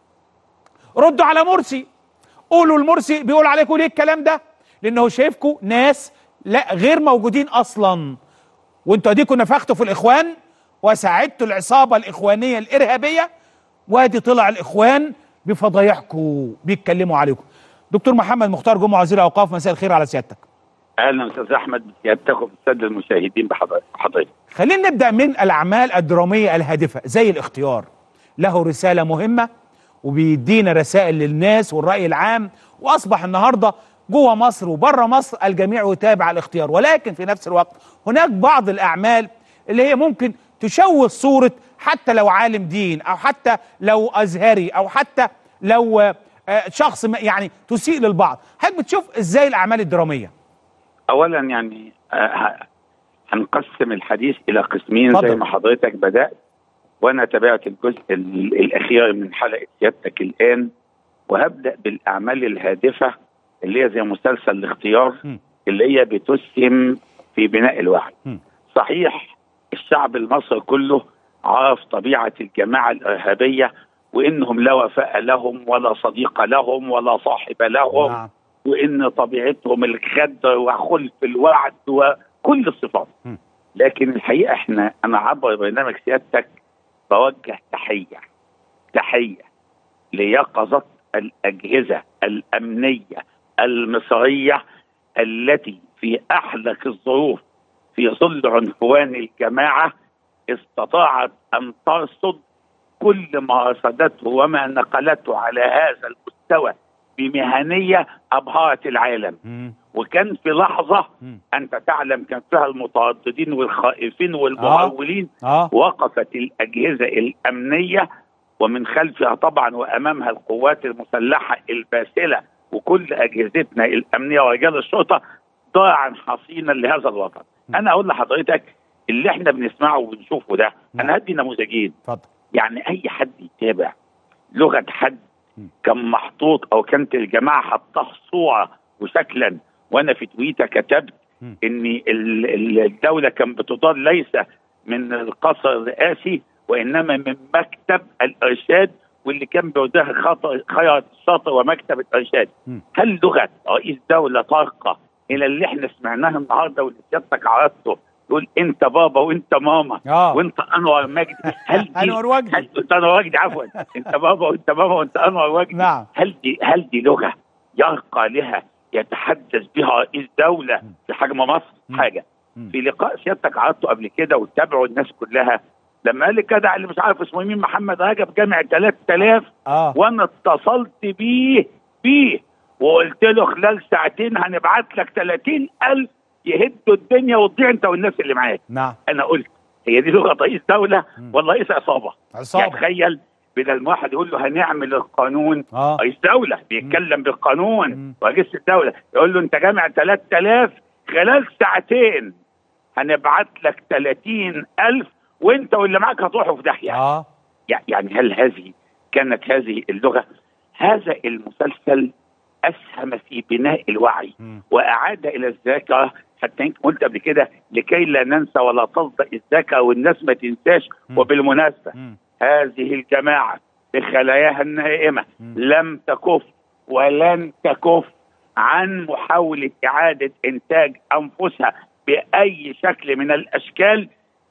ردوا على مرسي قولوا المرسي بيقول عليكم ليه الكلام ده لانه شايفكم ناس لا غير موجودين اصلا وانتوا اديكم نفختوا في الاخوان وساعدتوا العصابه الاخوانيه الارهابيه وادي طلع الاخوان بفضايحكم بيتكلموا عليكم دكتور محمد مختار جمعه وزير الاوقاف مساء الخير على سيادتك اهلا استاذ احمد بسيادتك وبالساده المشاهدين بحضرتك خلينا نبدا من الاعمال الدراميه الهادفه زي الاختيار له رساله مهمه وبيدينا رسائل للناس والراي العام واصبح النهارده جوه مصر وبره مصر الجميع يتابع الاختيار ولكن في نفس الوقت هناك بعض الاعمال اللي هي ممكن تشوه صوره حتى لو عالم دين او حتى لو ازهري او حتى لو شخص يعني تسيء للبعض حضرتك بتشوف ازاي الاعمال الدراميه اولا يعني هنقسم الحديث الى قسمين فضل. زي ما حضرتك بدات وانا تابعت الجزء الاخير من حلقه سيادتك الان وهبدا بالاعمال الهادفه اللي هي زي مسلسل الاختيار م. اللي هي بتسهم في بناء الوعي م. صحيح الشعب المصري كله عرف طبيعه الجماعه الارهابيه وانهم لا وفاء لهم ولا صديق لهم ولا صاحب لهم نعم. وان طبيعتهم الخد وخلف الوعد وكل الصفات م. لكن الحقيقه احنا انا عبر برنامج سيادتك بوجه تحيه تحيه ليقظه الاجهزه الامنيه المصريه التي في احلك الظروف في ظل عنفوان الجماعه استطاعت ان ترصد كل ما رصدته وما نقلته على هذا المستوى بمهنيه ابهرت العالم م. وكان في لحظه م. انت تعلم كان فيها المترددين والخائفين والمعولين آه. آه. وقفت الاجهزه الامنيه ومن خلفها طبعا وامامها القوات المسلحه الباسله وكل اجهزتنا الامنيه ورجال الشرطه ضاعا حصينا لهذا الوطن. م. انا اقول لحضرتك اللي احنا بنسمعه وبنشوفه ده انا هدي نموذجين اتفضل يعني اي حد يتابع لغه حد كان محطوط او كانت الجماعه حطاه صوره وشكلا وانا في تويتر كتبت م. ان الدوله كان بتدار ليس من القصر الرئاسي وانما من مكتب الارشاد واللي كان بيدير خيرت الشاطر ومكتب الارشاد م. هل لغه رئيس دوله ترقى الى اللي احنا سمعناه النهارده واللي سيادتك عرضته يقول انت بابا وانت ماما آه. وانت انور مجدي هل دي أنور وجدي. هل انت انور وجدي عفوا انت بابا وانت ماما وانت انور وجدي نعم. هل دي هل دي لغه يرقى لها يتحدث بها رئيس دوله في حجم مصر م. حاجه م. في لقاء سيادتك عرضته قبل كده وتابعوا الناس كلها لما قال لي كده اللي مش عارف اسمه مين محمد رجب جامع 3000 اه وانا اتصلت بيه بيه وقلت له خلال ساعتين هنبعت لك 30000 يهدوا الدنيا وتضيع انت والناس اللي معاك نعم انا قلت هي دي لغه رئيس دوله مم. ولا رئيس عصابه عصابة. يعني تخيل بدل ما واحد يقول له هنعمل القانون اه رئيس دوله بيتكلم مم. بالقانون ورئيس الدوله يقول له انت جامع 3000 خلال ساعتين هنبعت لك 30000 وانت واللي معاك هتروحوا في داهيه اه يع- يعني هل هذه كانت هذه اللغه هذا المسلسل اسهم في بناء الوعي مم. واعاد الى الذاكره حتى يمكن قلت قبل كده لكي لا ننسى ولا تصدق الذاكره والناس ما تنساش مم. وبالمناسبه مم. هذه الجماعه بخلاياها النائمه مم. لم تكف ولن تكف عن محاوله اعاده انتاج انفسها باي شكل من الاشكال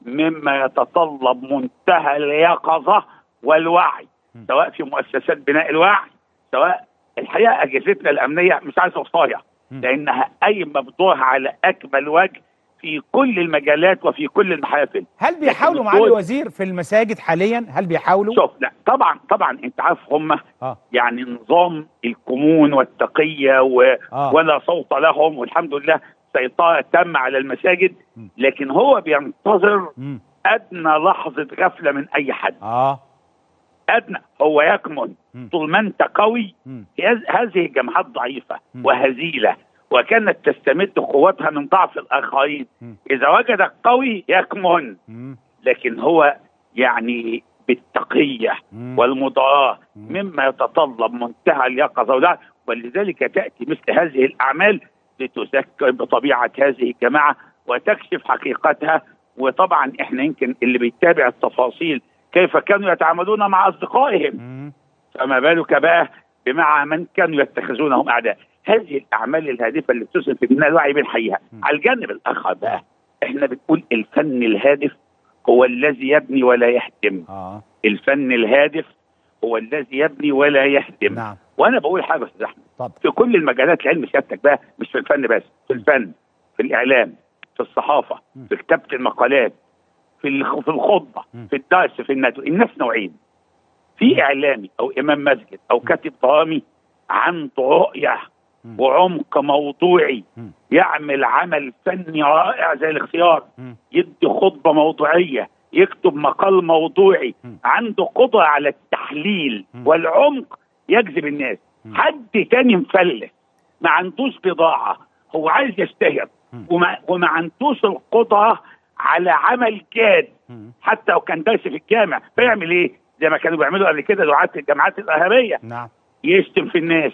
مما يتطلب منتهى اليقظه والوعي مم. سواء في مؤسسات بناء الوعي سواء الحقيقه اجهزتنا الامنيه مش عايز اوصايا مم. لانها قايمه بدورها على اكمل وجه في كل المجالات وفي كل المحافل هل بيحاولوا معالي الوزير في المساجد حاليا هل بيحاولوا شوف لا طبعا طبعا انت عارف هم اه يعني نظام الكمون والتقيه و... آه. ولا صوت لهم والحمد لله سيطره تامه على المساجد م. لكن هو بينتظر مم. ادنى لحظه غفله من اي حد اه ادنى هو يكمن م. طول ما انت قوي مم. هذ- هذه الجماعات ضعيفه م. وهزيله وكانت تستمد قوتها من ضعف الاخرين م. اذا وجدك قوي يكمن مم. لكن هو يعني بالتقيه مم. والمضاءة مم. مما يتطلب منتهى اليقظة ولا ولذلك تأتي مثل هذه الأعمال لتذكر بطبيعة هذه الجماعة وتكشف حقيقتها وطبعا احنا يمكن اللي بيتابع التفاصيل كيف كانوا يتعاملون مع أصدقائهم مم. فما بالك بقى بمع من كانوا يتخذونهم أعداء هذه الأعمال الهادفة اللي بتسهم في بناء الوعي بنحييها م. على الجانب الآخر بقى احنا بنقول الفن الهادف هو الذي يبني ولا يهدم اه الفن الهادف هو الذي يبني ولا يهدم نعم وانا بقول حاجه يا استاذ احمد اتفضل في كل المجالات العلم سيادتك بقى مش في الفن بس في الفن في الاعلام في الصحافه م. في كتابه المقالات في الخ- في الخطبه م. في الدرس في الندوه الناس نوعين في اعلامي او امام مسجد او كاتب درامي عنده رؤيه م. وعمق موضوعي م. يعمل عمل فني رائع زي الاختيار مم. يدي خطبة موضوعية يكتب مقال موضوعي م. عنده قدرة على التحليل م. والعمق يجذب الناس م. حد تاني مفلس ما عندوش بضاعة هو عايز يشتهر م. وما, وما عندوش القدرة على عمل جاد مم. حتى لو كان درس في الجامع فيعمل ايه زي ما كانوا بيعملوا قبل كده دعاة الجامعات الارهابيه نعم يشتم في الناس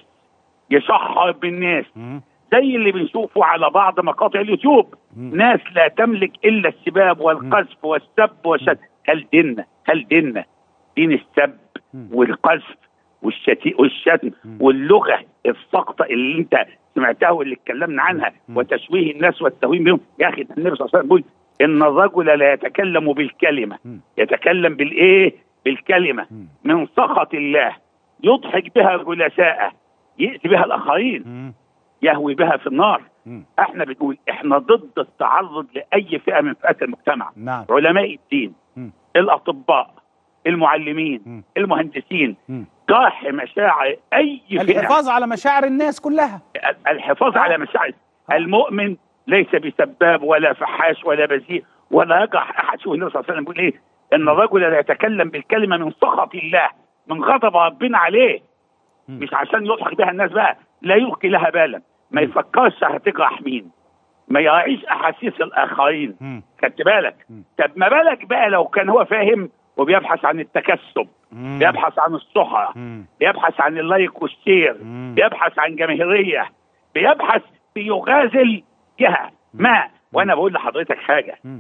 يشحر بالناس مم. زي اللي بنشوفه على بعض مقاطع اليوتيوب مم. ناس لا تملك الا السباب والقذف والسب والشتم هل ديننا هل ديننا دين السب مم. والقذف والشتي والشتم مم. واللغه السقطه اللي انت سمعتها واللي اتكلمنا عنها مم. وتشويه الناس والتهوين بهم يا اخي ده النبي صلى الله عليه وسلم بيقول ان الرجل لا يتكلم بالكلمه مم. يتكلم بالايه بالكلمه مم. من سخط الله يضحك بها جلساءه يأتي بها الاخرين مم. يهوي بها في النار مم. احنا بنقول احنا ضد التعرض لاي فئه من فئات المجتمع نعم علماء الدين مم. الاطباء المعلمين مم. المهندسين مم. جرح مشاعر اي فئه الحفاظ على مشاعر الناس كلها الحفاظ على مشاعر المؤمن ليس بسباب ولا فحاش ولا بذيء ولا يجرح احد شوف النبي صلى الله عليه وسلم بيقول ايه ان الرجل لا يتكلم بالكلمه من سخط الله من غضب ربنا عليه مم. مش عشان يضحك بها الناس بقى لا يلقي لها بالا ما يفكرش هتجرح مين ما يراعيش احاسيس الاخرين مم. خدت بالك مم. طب ما بالك بقى لو كان هو فاهم وبيبحث عن التكسب مم. بيبحث عن السخره مم. بيبحث عن اللايك والشير مم. بيبحث عن جماهيريه بيبحث بيغازل جهه ما وانا بقول لحضرتك حاجه مم.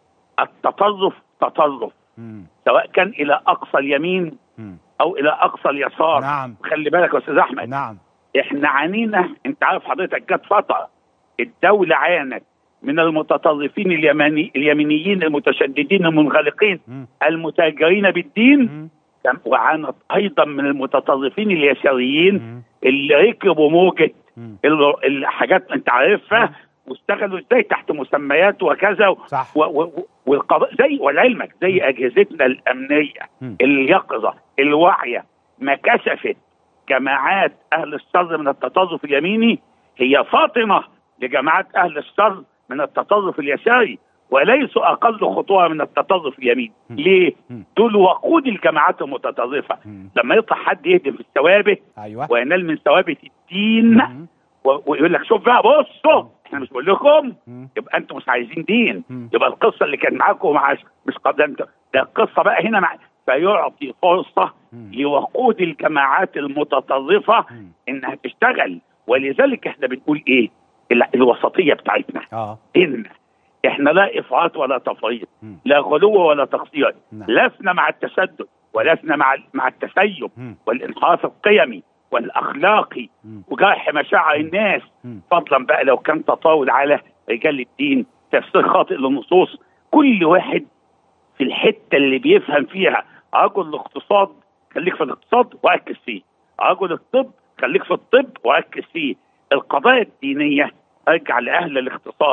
التطرف تطرف مم. سواء كان الى اقصى اليمين مم. او الى اقصى اليسار نعم خلي بالك يا استاذ احمد نعم احنا عانينا انت عارف حضرتك جت فتره الدوله عانت من المتطرفين اليمني اليمينيين المتشددين المنغلقين مم. المتاجرين بالدين مم. كم- وعانت ايضا من المتطرفين اليساريين مم. اللي ركبوا موجه مم. ال- الحاجات انت عارفها واشتغلوا ازاي تحت مسميات وكذا و- صح و- و- والقضاء زي ولعلمك زي اجهزتنا الامنيه مم. اليقظه الواعيه ما كشفت جماعات اهل الشر من التطرف اليميني هي فاطمه لجماعات اهل الشر من التطرف اليساري وليسوا اقل خطوره من التطرف اليميني مم. ليه؟ مم. دول وقود الجماعات المتطرفه مم. لما يطلع حد يهدم في الثوابت ايوه وينال من ثوابت الدين مم. و- ويقول لك شوف بقى بصوا احنا مش بقول لكم مم. يبقى انتم مش عايزين دين مم. يبقى القصه اللي كانت معاكم مع مش قبل انت ده القصه بقى هنا مع فيعطي فرصه مم. لوقود الجماعات المتطرفه مم. انها تشتغل ولذلك احنا بنقول ايه ال- الوسطيه بتاعتنا اه ان احنا لا افراط ولا تفريط مم. لا غلو ولا تقصير نعم. لسنا مع التشدد ولسنا مع مع التسيب مم. والانحراف القيمي والاخلاقي مم. وجرح مشاعر الناس مم. فضلا بقى لو كان تطاول على رجال الدين تفسير خاطئ للنصوص كل واحد في الحته اللي بيفهم فيها رجل الاقتصاد خليك في الاقتصاد وركز فيه رجل الطب خليك في الطب وركز فيه القضايا الدينيه ارجع لاهل الاختصاص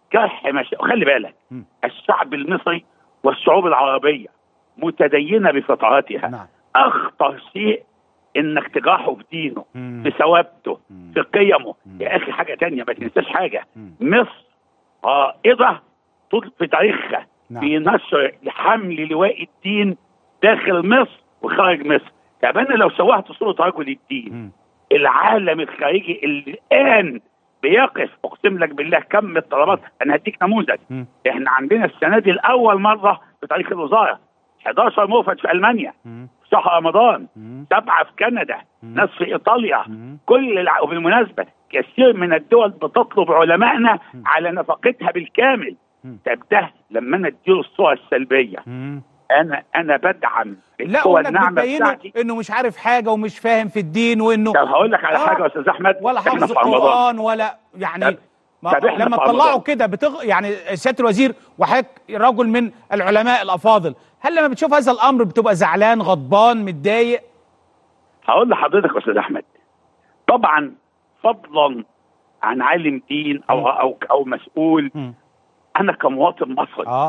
كح مشا... خلي بالك مم. الشعب المصري والشعوب العربيه متدينه بفطرتها نعم اخطر شيء انك تجرحه في دينه مم. في ثوابته مم. في قيمه مم. يا اخي حاجه تانية ما تنساش حاجه مم. مصر رائده طول في تاريخها نعم. في نشر حمل لواء الدين داخل مصر وخارج مصر طب انا لو شوهت صوره رجل الدين مم. العالم الخارجي اللي الان بيقف اقسم لك بالله كم الطلبات انا هديك نموذج مم. احنا عندنا السنه دي لاول مره في تاريخ الوزاره 11 موفد في المانيا مم. في شهر رمضان مم. سبعه في كندا مم. ناس في ايطاليا مم. كل الع... وبالمناسبه كثير من الدول بتطلب علمائنا على نفقتها بالكامل مم. طب ده لما انا اديله الصوره السلبيه مم. انا انا بدعم لا القوى وانك الناعمه بتبينه بتاعتي انه مش عارف حاجه ومش فاهم في الدين وانه طب هقول لك على آه. حاجه يا استاذ احمد ولا احنا حافظ في رمضان القران ولا يعني طب- ما طب إحنا لما في تطلعوا رمضان. كده بتغ... يعني سياده الوزير وحضرتك رجل من العلماء الافاضل هل لما بتشوف هذا الامر بتبقى زعلان غضبان متضايق هقول لحضرتك يا استاذ احمد طبعا فضلا عن عالم دين او او او مسؤول مم. انا كمواطن مصري اه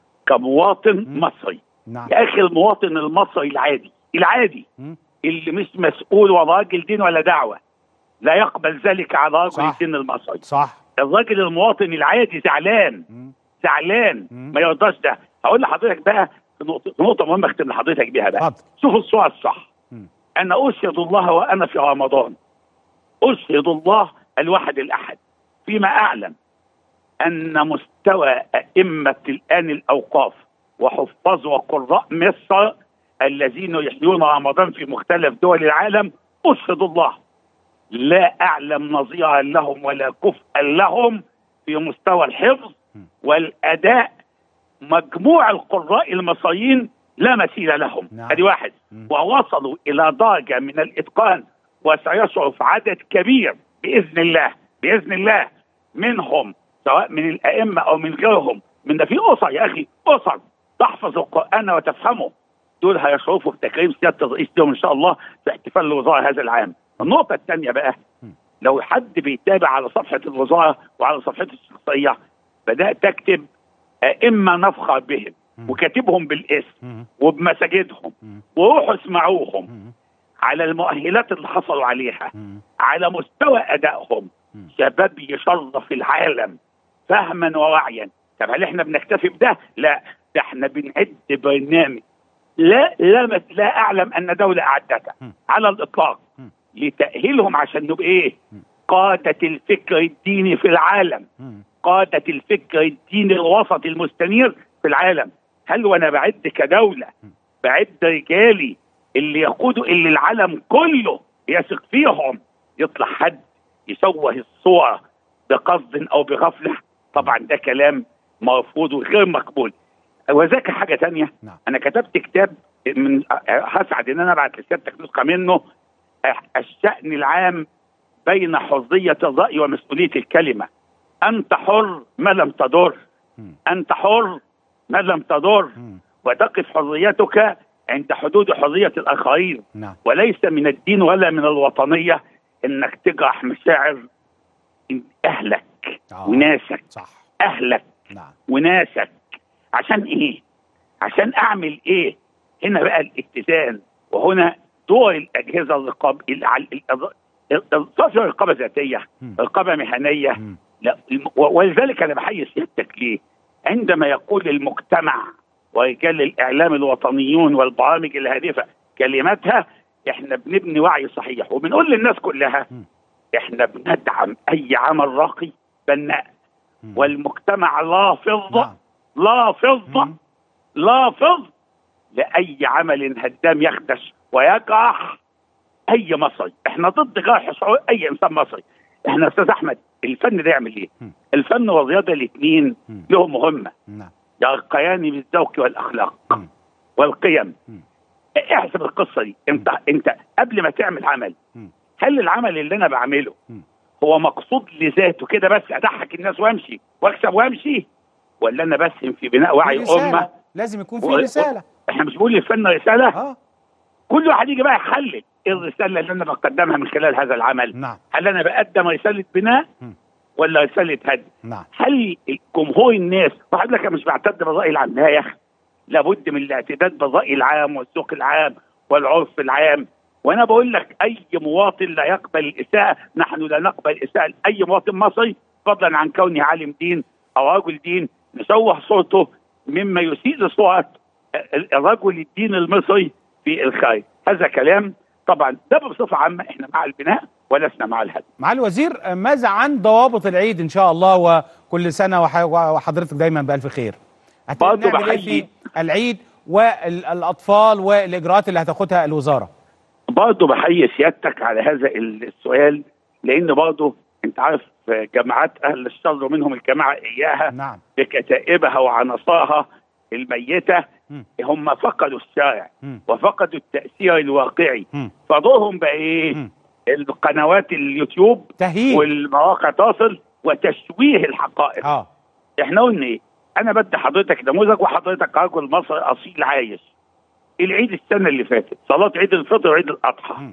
كمواطن مم. مصري نعم يا اخي المواطن المصري العادي العادي مم. اللي مش مسؤول ولا راجل دين ولا دعوه لا يقبل ذلك على رجل صح. الدين المصري صح الراجل المواطن العادي زعلان مم. زعلان مم. ما يرضاش ده هقول لحضرتك بقى في نقطه في نقطه مهمه اختم لحضرتك بيها بقى اتفضل شوف الصوره الصح مم. انا اشهد الله وانا في رمضان اشهد الله الواحد الاحد فيما اعلم ان مستوى ائمه الان الاوقاف وحفاظ وقراء مصر الذين يحيون رمضان في مختلف دول العالم اشهد الله لا اعلم نظيرا لهم ولا كفءا لهم في مستوى الحفظ والاداء مجموع القراء المصريين لا مثيل لهم نعم. ادي واحد مم. ووصلوا الى درجه من الاتقان وسيشرف عدد كبير باذن الله باذن الله منهم سواء من الائمه او من غيرهم من ده في اسر يا اخي اسر تحفظ القران وتفهمه دول هيشرفوا بتكريم سياده الرئيس لهم ان شاء الله في احتفال الوزاره هذا العام. النقطه الثانيه بقى لو حد بيتابع على صفحه الوزاره وعلى صفحتي الشخصيه بدات اكتب ائمه نفخر بهم مم. وكاتبهم بالاسم مم. وبمساجدهم مم. وروحوا اسمعوهم مم. على المؤهلات اللي حصلوا عليها مم. على مستوى ادائهم مم. شباب يشرف العالم فهما ووعيا طب هل احنا بنكتفي بده؟ لا ده احنا بنعد برنامج لا لا مت- لا اعلم ان دوله اعدتها مم. على الاطلاق مم. لتاهيلهم عشان نبقى ايه؟ مم. قاده الفكر الديني في العالم مم. قادة الفكر الديني الوسط المستنير في العالم هل وانا بعد كدولة بعد رجالي اللي يقودوا اللي العالم كله يثق فيهم يطلع حد يشوه الصورة بقصد او بغفلة طبعا ده كلام مرفوض وغير مقبول وذاك حاجة تانية نعم. انا كتبت كتاب من هسعد ان انا ابعت لسيادتك نسخة منه الشأن العام بين حرية الرأي ومسؤولية الكلمة أنت حر ما لم تضر مم. أنت حر ما لم تضر مم. وتقف حريتك عند حدود حرية الآخرين نعم وليس من الدين ولا من الوطنية إنك تجرح مشاعر أهلك آه. وناسك صح أهلك نعم وناسك عشان إيه؟ عشان أعمل إيه؟ هنا بقى الاتزان وهنا دور الأجهزة الرقاب صافي رقابة ذاتية مم. رقابة مهنية مم. لا الم- و- ولذلك انا بحيي سيادتك ليه؟ عندما يقول المجتمع ورجال الاعلام الوطنيون والبرامج الهادفه كلماتها احنا بنبني وعي صحيح وبنقول للناس كلها مم. احنا بندعم اي عمل راقي بناء مم. والمجتمع لافظ نعم. لافظ مم. لافظ لاي عمل هدام يخدش ويجرح اي مصري احنا ضد جرح شعور اي انسان مصري احنا يا استاذ احمد الفن ده يعمل ايه مم. الفن والرياضه الاثنين مم. لهم مهمه نعم يرقيان بالذوق والاخلاق مم. والقيم مم. احسب القصه دي انت انت قبل ما تعمل عمل مم. هل العمل اللي انا بعمله مم. هو مقصود لذاته كده بس اضحك الناس وامشي واكسب وامشي ولا انا بسهم في بناء وعي في رسالة. امه لازم يكون في و- رسالة احنا مش بنقول الفن رساله اه كل واحد يجي بقى يحلل ايه الرساله اللي انا بقدمها من خلال هذا العمل نعم هل انا بقدم رساله بناء مم. ولا رساله هدم نعم هل جمهور الناس واحد لك أنا مش بعتد بالراي العام لا يا اخي لابد من الاعتداد بالراي العام والسوق العام والعرف العام وانا بقول لك اي مواطن لا يقبل الاساءه نحن لا نقبل الاساءه لاي مواطن مصري فضلا عن كونه عالم دين او رجل دين نشوه صورته مما يسيء لصوره الرجل الدين المصري في الخارج هذا كلام طبعا ده بصفه عامه احنا مع البناء ولسنا مع الهدم مع الوزير ماذا عن ضوابط العيد ان شاء الله وكل سنه وح- وحضرتك دايما بالف خير برضه هنعمل ايه في بحيي- العيد والاطفال والاجراءات اللي هتاخدها الوزاره برضه بحيي سيادتك على هذا السؤال لان برضه انت عارف جماعات اهل الشر منهم الجماعه اياها نعم بكتائبها وعناصرها الميته مم. هم فقدوا الشارع مم. وفقدوا التاثير الواقعي مم. فدورهم بقى ايه؟ مم. القنوات اليوتيوب تهيئ والمواقع التواصل وتشويه الحقائق اه احنا قلنا ايه؟ انا بدي حضرتك نموذج وحضرتك رجل مصري اصيل عايش. العيد السنه اللي فاتت صلاه عيد الفطر وعيد الاضحى مم.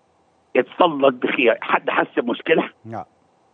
اتصلت بخير، حد حس بمشكله؟ نعم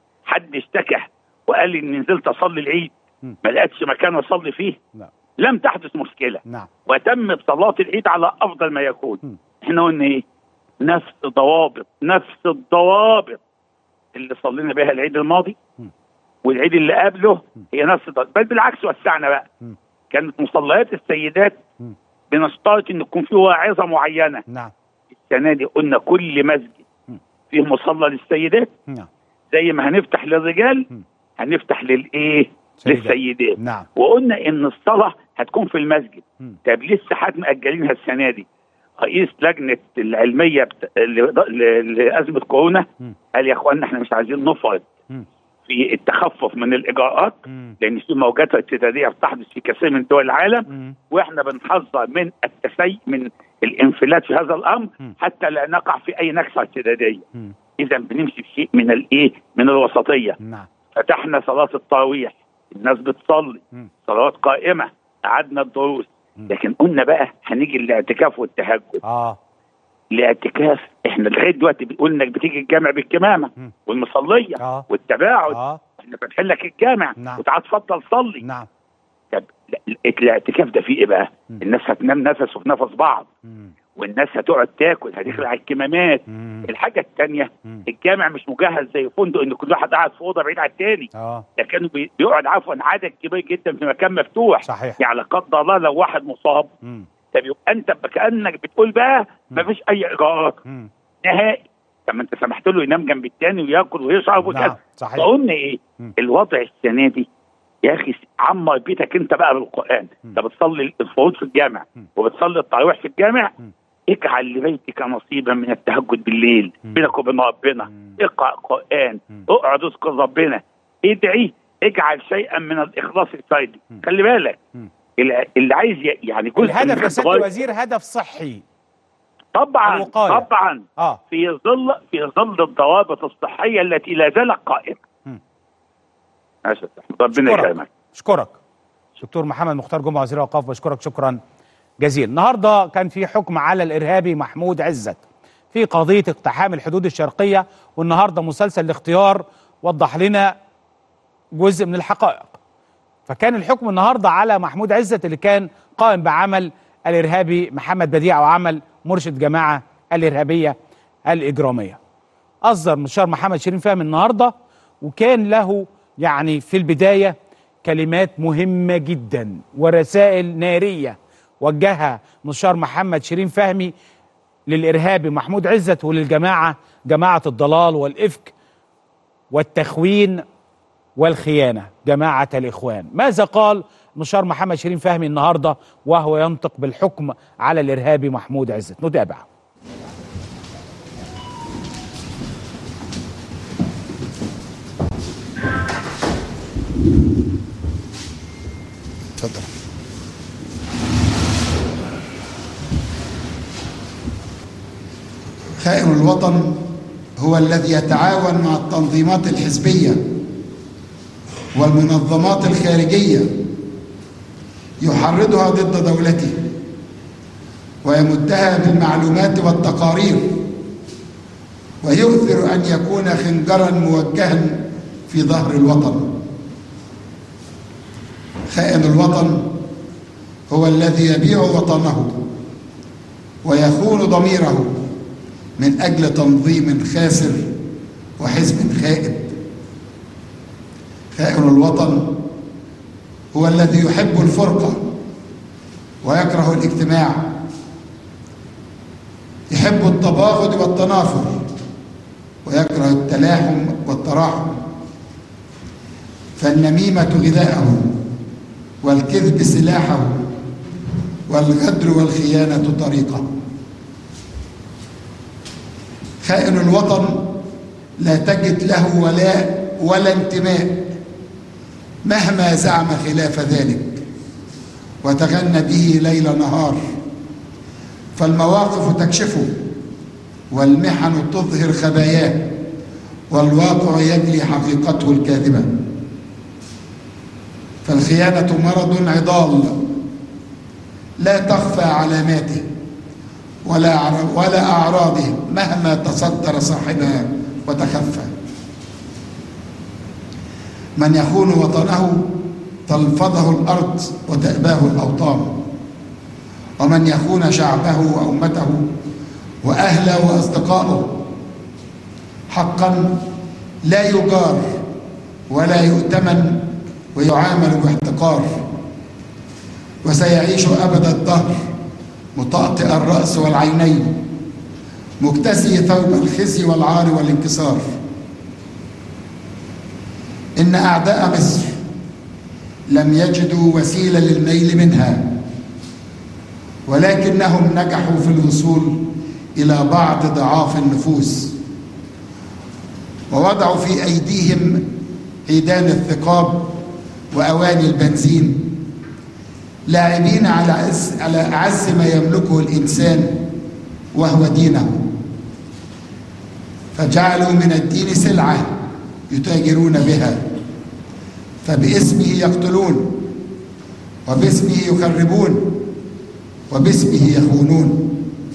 حد اشتكى وقال لي اني نزلت اصلي العيد مم. ما لقيتش مكان اصلي فيه نعم لم تحدث مشكله نعم وتم صلاه العيد على افضل ما يكون مم. احنا قلنا ايه؟ نفس ضوابط نفس الضوابط اللي صلينا بها العيد الماضي مم. والعيد اللي قبله هي نفس الضوابط بل بالعكس وسعنا بقى مم. كانت مصليات السيدات مم. بنشترط ان يكون في واعظه معينه نعم السنه دي قلنا كل مسجد مم. فيه مصلى للسيدات نعم زي ما هنفتح للرجال مم. هنفتح للايه؟ سيدات. للسيدات نعم وقلنا ان الصلاه هتكون في المسجد مم. طب ليه الساحات مأجلينها السنه دي؟ رئيس لجنه العلميه بت... ل... ل... لازمه كورونا مم. قال يا اخوانا احنا مش عايزين نفرط مم. في التخفف من الاجراءات مم. لان في موجات ارتداديه بتحدث في كثير من دول العالم مم. واحنا بنحذر من التسي من الانفلات في هذا الامر مم. حتى لا نقع في اي نكسه ارتداديه مم. اذا بنمشي بشيء من الايه من الوسطيه نعم فتحنا صلاه التراويح الناس بتصلي مم. صلوات قائمه قعدنا الدروس مم. لكن قلنا بقى هنيجي الاعتكاف والتهجد اه الاعتكاف احنا لغايه دلوقتي بنقول انك بتيجي الجامع بالكمامه مم. والمصليه اه والتباعد اه احنا فاتحين لك الجامع نعم. وتعال تفضل صلي نعم طب لا- الاعتكاف ده فيه ايه بقى؟ مم. الناس هتنام نفس في نفس بعض مم. والناس هتقعد تاكل هتخلع الكمامات مم. الحاجه الثانيه مم. الجامع مش مجهز زي فندق ان كل واحد قاعد في اوضه بعيد عن الثاني اه ده كانوا بي- بيقعد عفوا عدد كبير جدا في مكان مفتوح صحيح يعني لا قدر الله لو واحد مصاب مم. طب يبقى انت كانك بتقول بقى ما فيش اي اجراءات مم. نهائي طب ما انت سمحت له ينام جنب الثاني وياكل ويشرب نعم وكذا صحيح فقلنا ايه مم. الوضع السنه دي يا اخي عمر بيتك انت بقى بالقران مم. انت بتصلي الفروض في الجامع مم. وبتصلي التراويح في الجامع مم. اجعل لبيتك نصيبا من التهجد بالليل مم. بينك وبين ربنا مم. اقرا قران مم. اقعد اذكر ربنا ادعي اجعل شيئا من الاخلاص الفردي مم. خلي بالك مم. اللي اللي عايز ي- يعني جزء الهدف من يا سياده الغاية- الوزير هدف صحي طبعا الوقاية. طبعا اه في ظل في ظل الضوابط الصحيه التي لا زالت قائمه مم. ماشي ربنا أشكرك. يكرمك اشكرك دكتور محمد مختار جمعه وزير الاوقاف بشكرك شكرا جزيلا النهارده كان في حكم على الارهابي محمود عزت في قضيه اقتحام الحدود الشرقيه والنهارده مسلسل الاختيار وضح لنا جزء من الحقائق فكان الحكم النهارده على محمود عزت اللي كان قائم بعمل الارهابي محمد بديع وعمل مرشد جماعه الارهابيه الاجراميه اصدر مستشار محمد شيرين فهمي النهارده وكان له يعني في البدايه كلمات مهمه جدا ورسائل ناريه وجهها مستشار محمد شيرين فهمي للارهابي محمود عزت وللجماعه جماعه الضلال والافك والتخوين والخيانه جماعه الاخوان ماذا قال مستشار محمد شيرين فهمي النهارده وهو ينطق بالحكم على الارهابي محمود عزت نتابع اتفضل خائن الوطن هو الذي يتعاون مع التنظيمات الحزبية والمنظمات الخارجية يحرضها ضد دولته ويمدها بالمعلومات والتقارير ويؤثر أن يكون خنجرا موجها في ظهر الوطن خائن الوطن هو الذي يبيع وطنه ويخون ضميره من أجل تنظيم خاسر وحزب خائب خائن الوطن هو الذي يحب الفرقة ويكره الاجتماع يحب التباغض والتنافر ويكره التلاحم والتراحم فالنميمة غذاءه والكذب سلاحه والغدر والخيانة طريقه خائن الوطن لا تجد له ولاء ولا انتماء مهما زعم خلاف ذلك وتغنى به ليل نهار فالمواقف تكشفه والمحن تظهر خباياه والواقع يجلي حقيقته الكاذبة فالخيانة مرض عضال لا تخفى علاماته ولا ولا أعراضه مهما تصدر صاحبها وتخفى من يخون وطنه تلفظه الأرض وتأباه الأوطان ومن يخون شعبه وأمته وأهله وأصدقائه حقا لا يجار ولا يؤتمن ويعامل باحتقار وسيعيش أبد الدهر مطأطئ الرأس والعينين مكتسي ثوب الخزي والعار والانكسار إن أعداء مصر لم يجدوا وسيلة للنيل منها ولكنهم نجحوا في الوصول إلى بعض ضعاف النفوس ووضعوا في أيديهم عيدان الثقاب وأواني البنزين لاعبين على أعز, على أعز ما يملكه الإنسان وهو دينه فجعلوا من الدين سلعة يتاجرون بها فباسمه يقتلون وباسمه يخربون وباسمه يخونون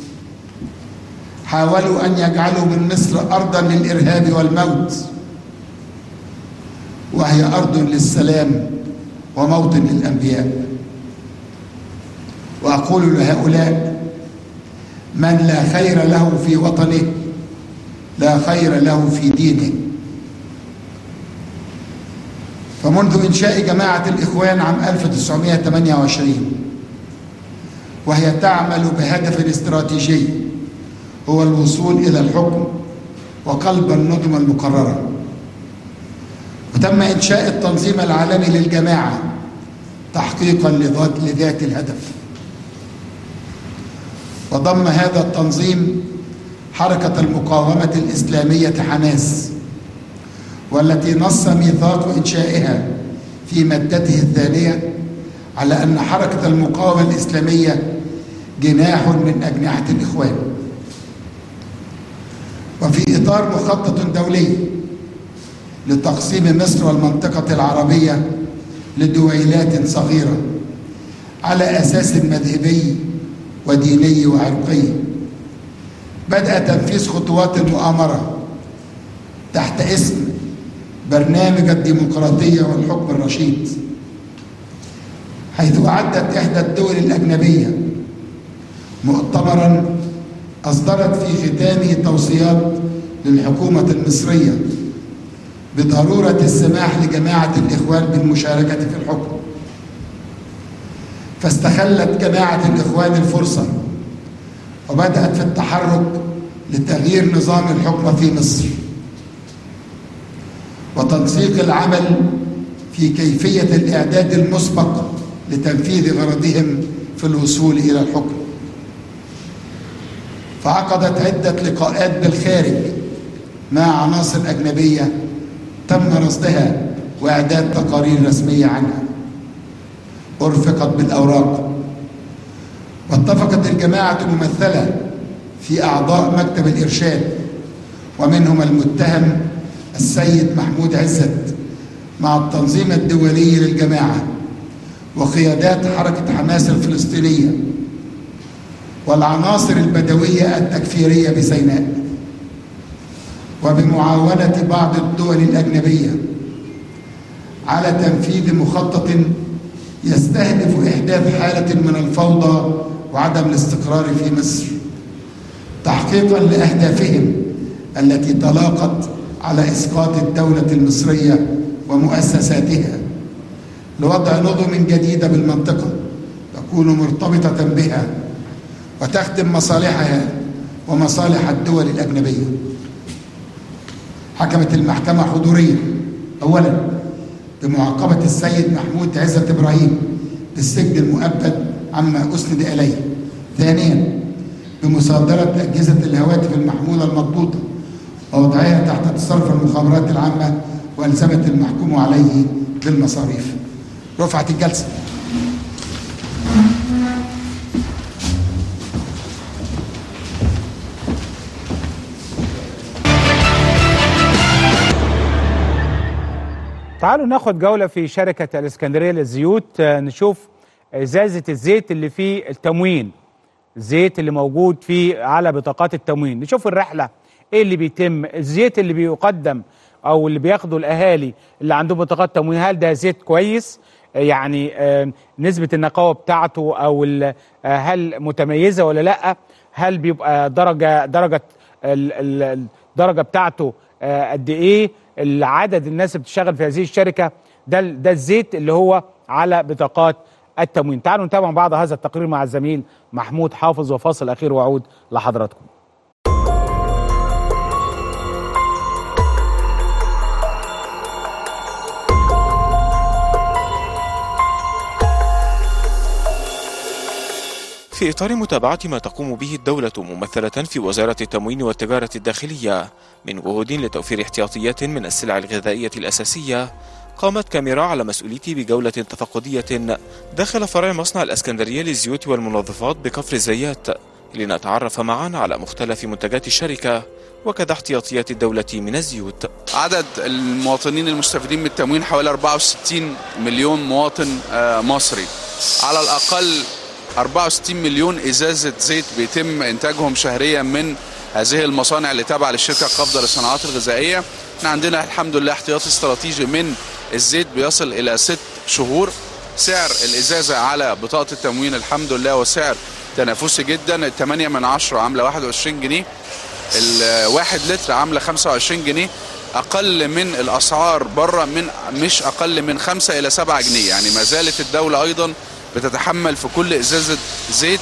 حاولوا أن يجعلوا من مصر أرضا للإرهاب والموت وهي أرض للسلام وموطن للأنبياء وأقول لهؤلاء من لا خير له في وطنه لا خير له في دينه فمنذ إنشاء جماعة الإخوان عام 1928 وهي تعمل بهدف استراتيجي هو الوصول إلى الحكم وقلب النظم المقررة وتم إنشاء التنظيم العالمي للجماعة تحقيقا لذات الهدف وضم هذا التنظيم حركة المقاومة الإسلامية حماس والتي نص ميثاق إنشائها في مادته الثانية على أن حركة المقاومة الإسلامية جناح من أجنحة الإخوان وفي إطار مخطط دولي لتقسيم مصر والمنطقة العربية لدويلات صغيرة على أساس مذهبي وديني وعرقي بدأ تنفيذ خطوات المؤامرة تحت اسم برنامج الديمقراطية والحكم الرشيد حيث أعدت إحدى الدول الأجنبية مؤتمرا أصدرت في ختامه توصيات للحكومة المصرية بضرورة السماح لجماعة الإخوان بالمشاركة في الحكم فاستخلت جماعة الإخوان الفرصة وبدأت في التحرك لتغيير نظام الحكم في مصر وتنسيق العمل في كيفية الإعداد المسبق لتنفيذ غرضهم في الوصول إلى الحكم فعقدت عدة لقاءات بالخارج مع عناصر أجنبية تم رصدها وإعداد تقارير رسمية عنها أرفقت بالأوراق واتفقت الجماعة الممثلة في أعضاء مكتب الإرشاد ومنهم المتهم السيد محمود عزت مع التنظيم الدولي للجماعة وقيادات حركة حماس الفلسطينية والعناصر البدوية التكفيرية بسيناء وبمعاونة بعض الدول الأجنبية على تنفيذ مخطط يستهدف إحداث حالة من الفوضى وعدم الاستقرار في مصر تحقيقا لأهدافهم التي تلاقت على إسقاط الدولة المصرية ومؤسساتها لوضع نظم جديدة بالمنطقة تكون مرتبطة بها وتخدم مصالحها ومصالح الدول الأجنبية حكمت المحكمة حضوريا أولا بمعاقبة السيد محمود عزت إبراهيم بالسجن المؤبد عما أسند إليه ثانيا بمصادرة أجهزة الهواتف المحمولة المضبوطة ووضعها تحت تصرف المخابرات العامة وألزمت المحكوم عليه بالمصاريف رفعت الجلسة تعالوا ناخد جولة في شركة الإسكندرية للزيوت آه، نشوف إزازة الزيت اللي فيه التموين الزيت اللي موجود فيه على بطاقات التموين نشوف الرحلة إيه اللي بيتم الزيت اللي بيقدم أو اللي بياخده الأهالي اللي عندهم بطاقات تموين هل ده زيت كويس آه، يعني آه، نسبة النقاوة بتاعته أو ال- آه، هل متميزة ولا لأ هل بيبقى درجة درجة ال- ال- الدرجة بتاعته آه، قد ايه العدد الناس اللي بتشتغل في هذه الشركه ده ده الزيت اللي هو على بطاقات التموين تعالوا نتابع مع بعض هذا التقرير مع الزميل محمود حافظ وفاصل اخير واعود لحضراتكم في إطار متابعة ما تقوم به الدولة ممثلة في وزارة التموين والتجارة الداخلية من جهود لتوفير احتياطيات من السلع الغذائية الأساسية قامت كاميرا على مسؤوليتي بجولة تفقدية داخل فرع مصنع الأسكندرية للزيوت والمنظفات بكفر الزيات لنتعرف معا على مختلف منتجات الشركة وكذا احتياطيات الدولة من الزيوت عدد المواطنين المستفيدين من التموين حوالي 64 مليون مواطن آه، مصري على الأقل 64 مليون إزازة زيت بيتم إنتاجهم شهريا من هذه المصانع اللي تابعة للشركة القابضة للصناعات الغذائية احنا عندنا الحمد لله احتياطي استراتيجي من الزيت بيصل إلى ست شهور سعر الإزازة على بطاقة التموين الحمد لله وسعر تنافسي جدا 8 من 10 عاملة 21 جنيه الواحد لتر عامله 25 جنيه اقل من الاسعار بره من مش اقل من 5 الى 7 جنيه يعني ما زالت الدوله ايضا بتتحمل في كل ازازه زيت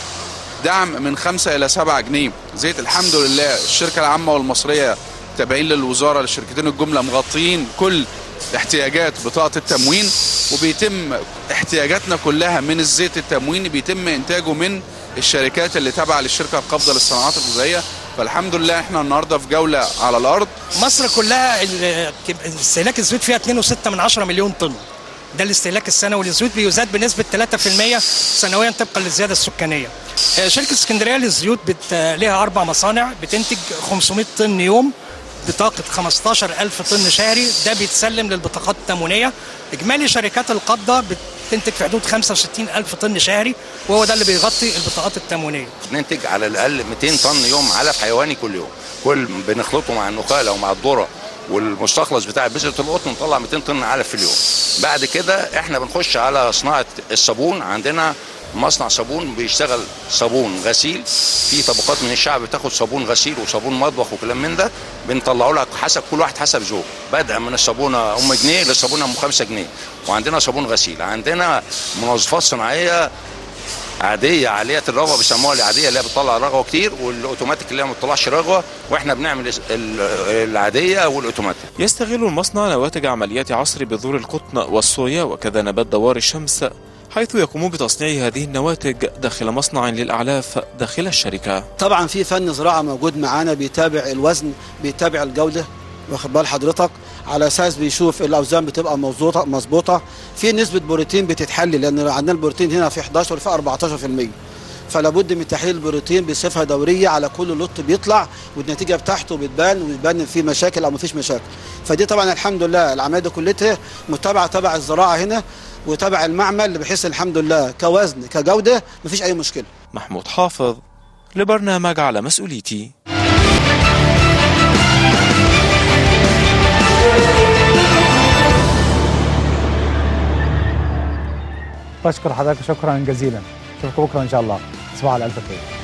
دعم من 5 الى 7 جنيه زيت الحمد لله الشركه العامه والمصريه تابعين للوزاره للشركتين الجمله مغطيين كل احتياجات بطاقه التموين وبيتم احتياجاتنا كلها من الزيت التمويني بيتم انتاجه من الشركات اللي تابعه للشركه القابضه للصناعات الغذائيه فالحمد لله احنا النهارده في جوله على الارض مصر كلها ال- استهلاك الزيوت فيها 2.6 من 10 مليون طن ده الاستهلاك السنوي للزيوت بيزاد بنسبه 3% سنويا طبقا للزياده السكانيه. آه، شركه اسكندريه للزيوت بت... لها اربع مصانع بتنتج 500 طن يوم بطاقة 15000 طن شهري ده بيتسلم للبطاقات التموينية إجمالي شركات القبضة بتنتج في حدود 65000 طن شهري وهو ده اللي بيغطي البطاقات التموينية ننتج على الاقل 200 طن يوم علف حيواني كل يوم كل بنخلطه مع النخاله ومع الذره والمستخلص بتاع بذره القطن نطلع 200 طن علف في اليوم بعد كده احنا بنخش على صناعه الصابون عندنا مصنع صابون بيشتغل صابون غسيل في طبقات من الشعب بتاخد صابون غسيل وصابون مطبخ وكلام من ده بنطلعه لك حسب كل واحد حسب ذوقه بدءا من الصابونه ام جنيه للصابونه ام 5 جنيه وعندنا صابون غسيل عندنا منظفات صناعيه عاديه عاليه الرغوه بيسموها العاديه اللي هي بتطلع رغوه كتير والاوتوماتيك اللي هي ما بتطلعش رغوه واحنا بنعمل ال- العاديه والاوتوماتيك يستغل المصنع نواتج عمليات عصر بذور القطن والصويا وكذا نبات دوار الشمس حيث يقوم بتصنيع هذه النواتج داخل مصنع للأعلاف داخل الشركة طبعا في فن زراعه موجود معانا بيتابع الوزن بيتابع الجوده واخد بال حضرتك على اساس بيشوف الاوزان بتبقى مظبوطه مظبوطه في نسبه بروتين بتتحلل لان عندنا البروتين هنا في 11 وفي 14% فلا بد من تحليل البروتين بصفه دوريه على كل لوت بيطلع والنتيجه بتاعته بتبان وبتبان إن في مشاكل او مفيش مشاكل فدي طبعا الحمد لله العمليه دي كلها متابعه تبع الزراعه هنا وتبع المعمل بحيث الحمد لله كوزن كجوده مفيش اي مشكله محمود حافظ لبرنامج على مسؤوليتي بشكر حضرتك شكرا جزيلا اشوفكم بكره ان شاء الله تصبحوا على الف خير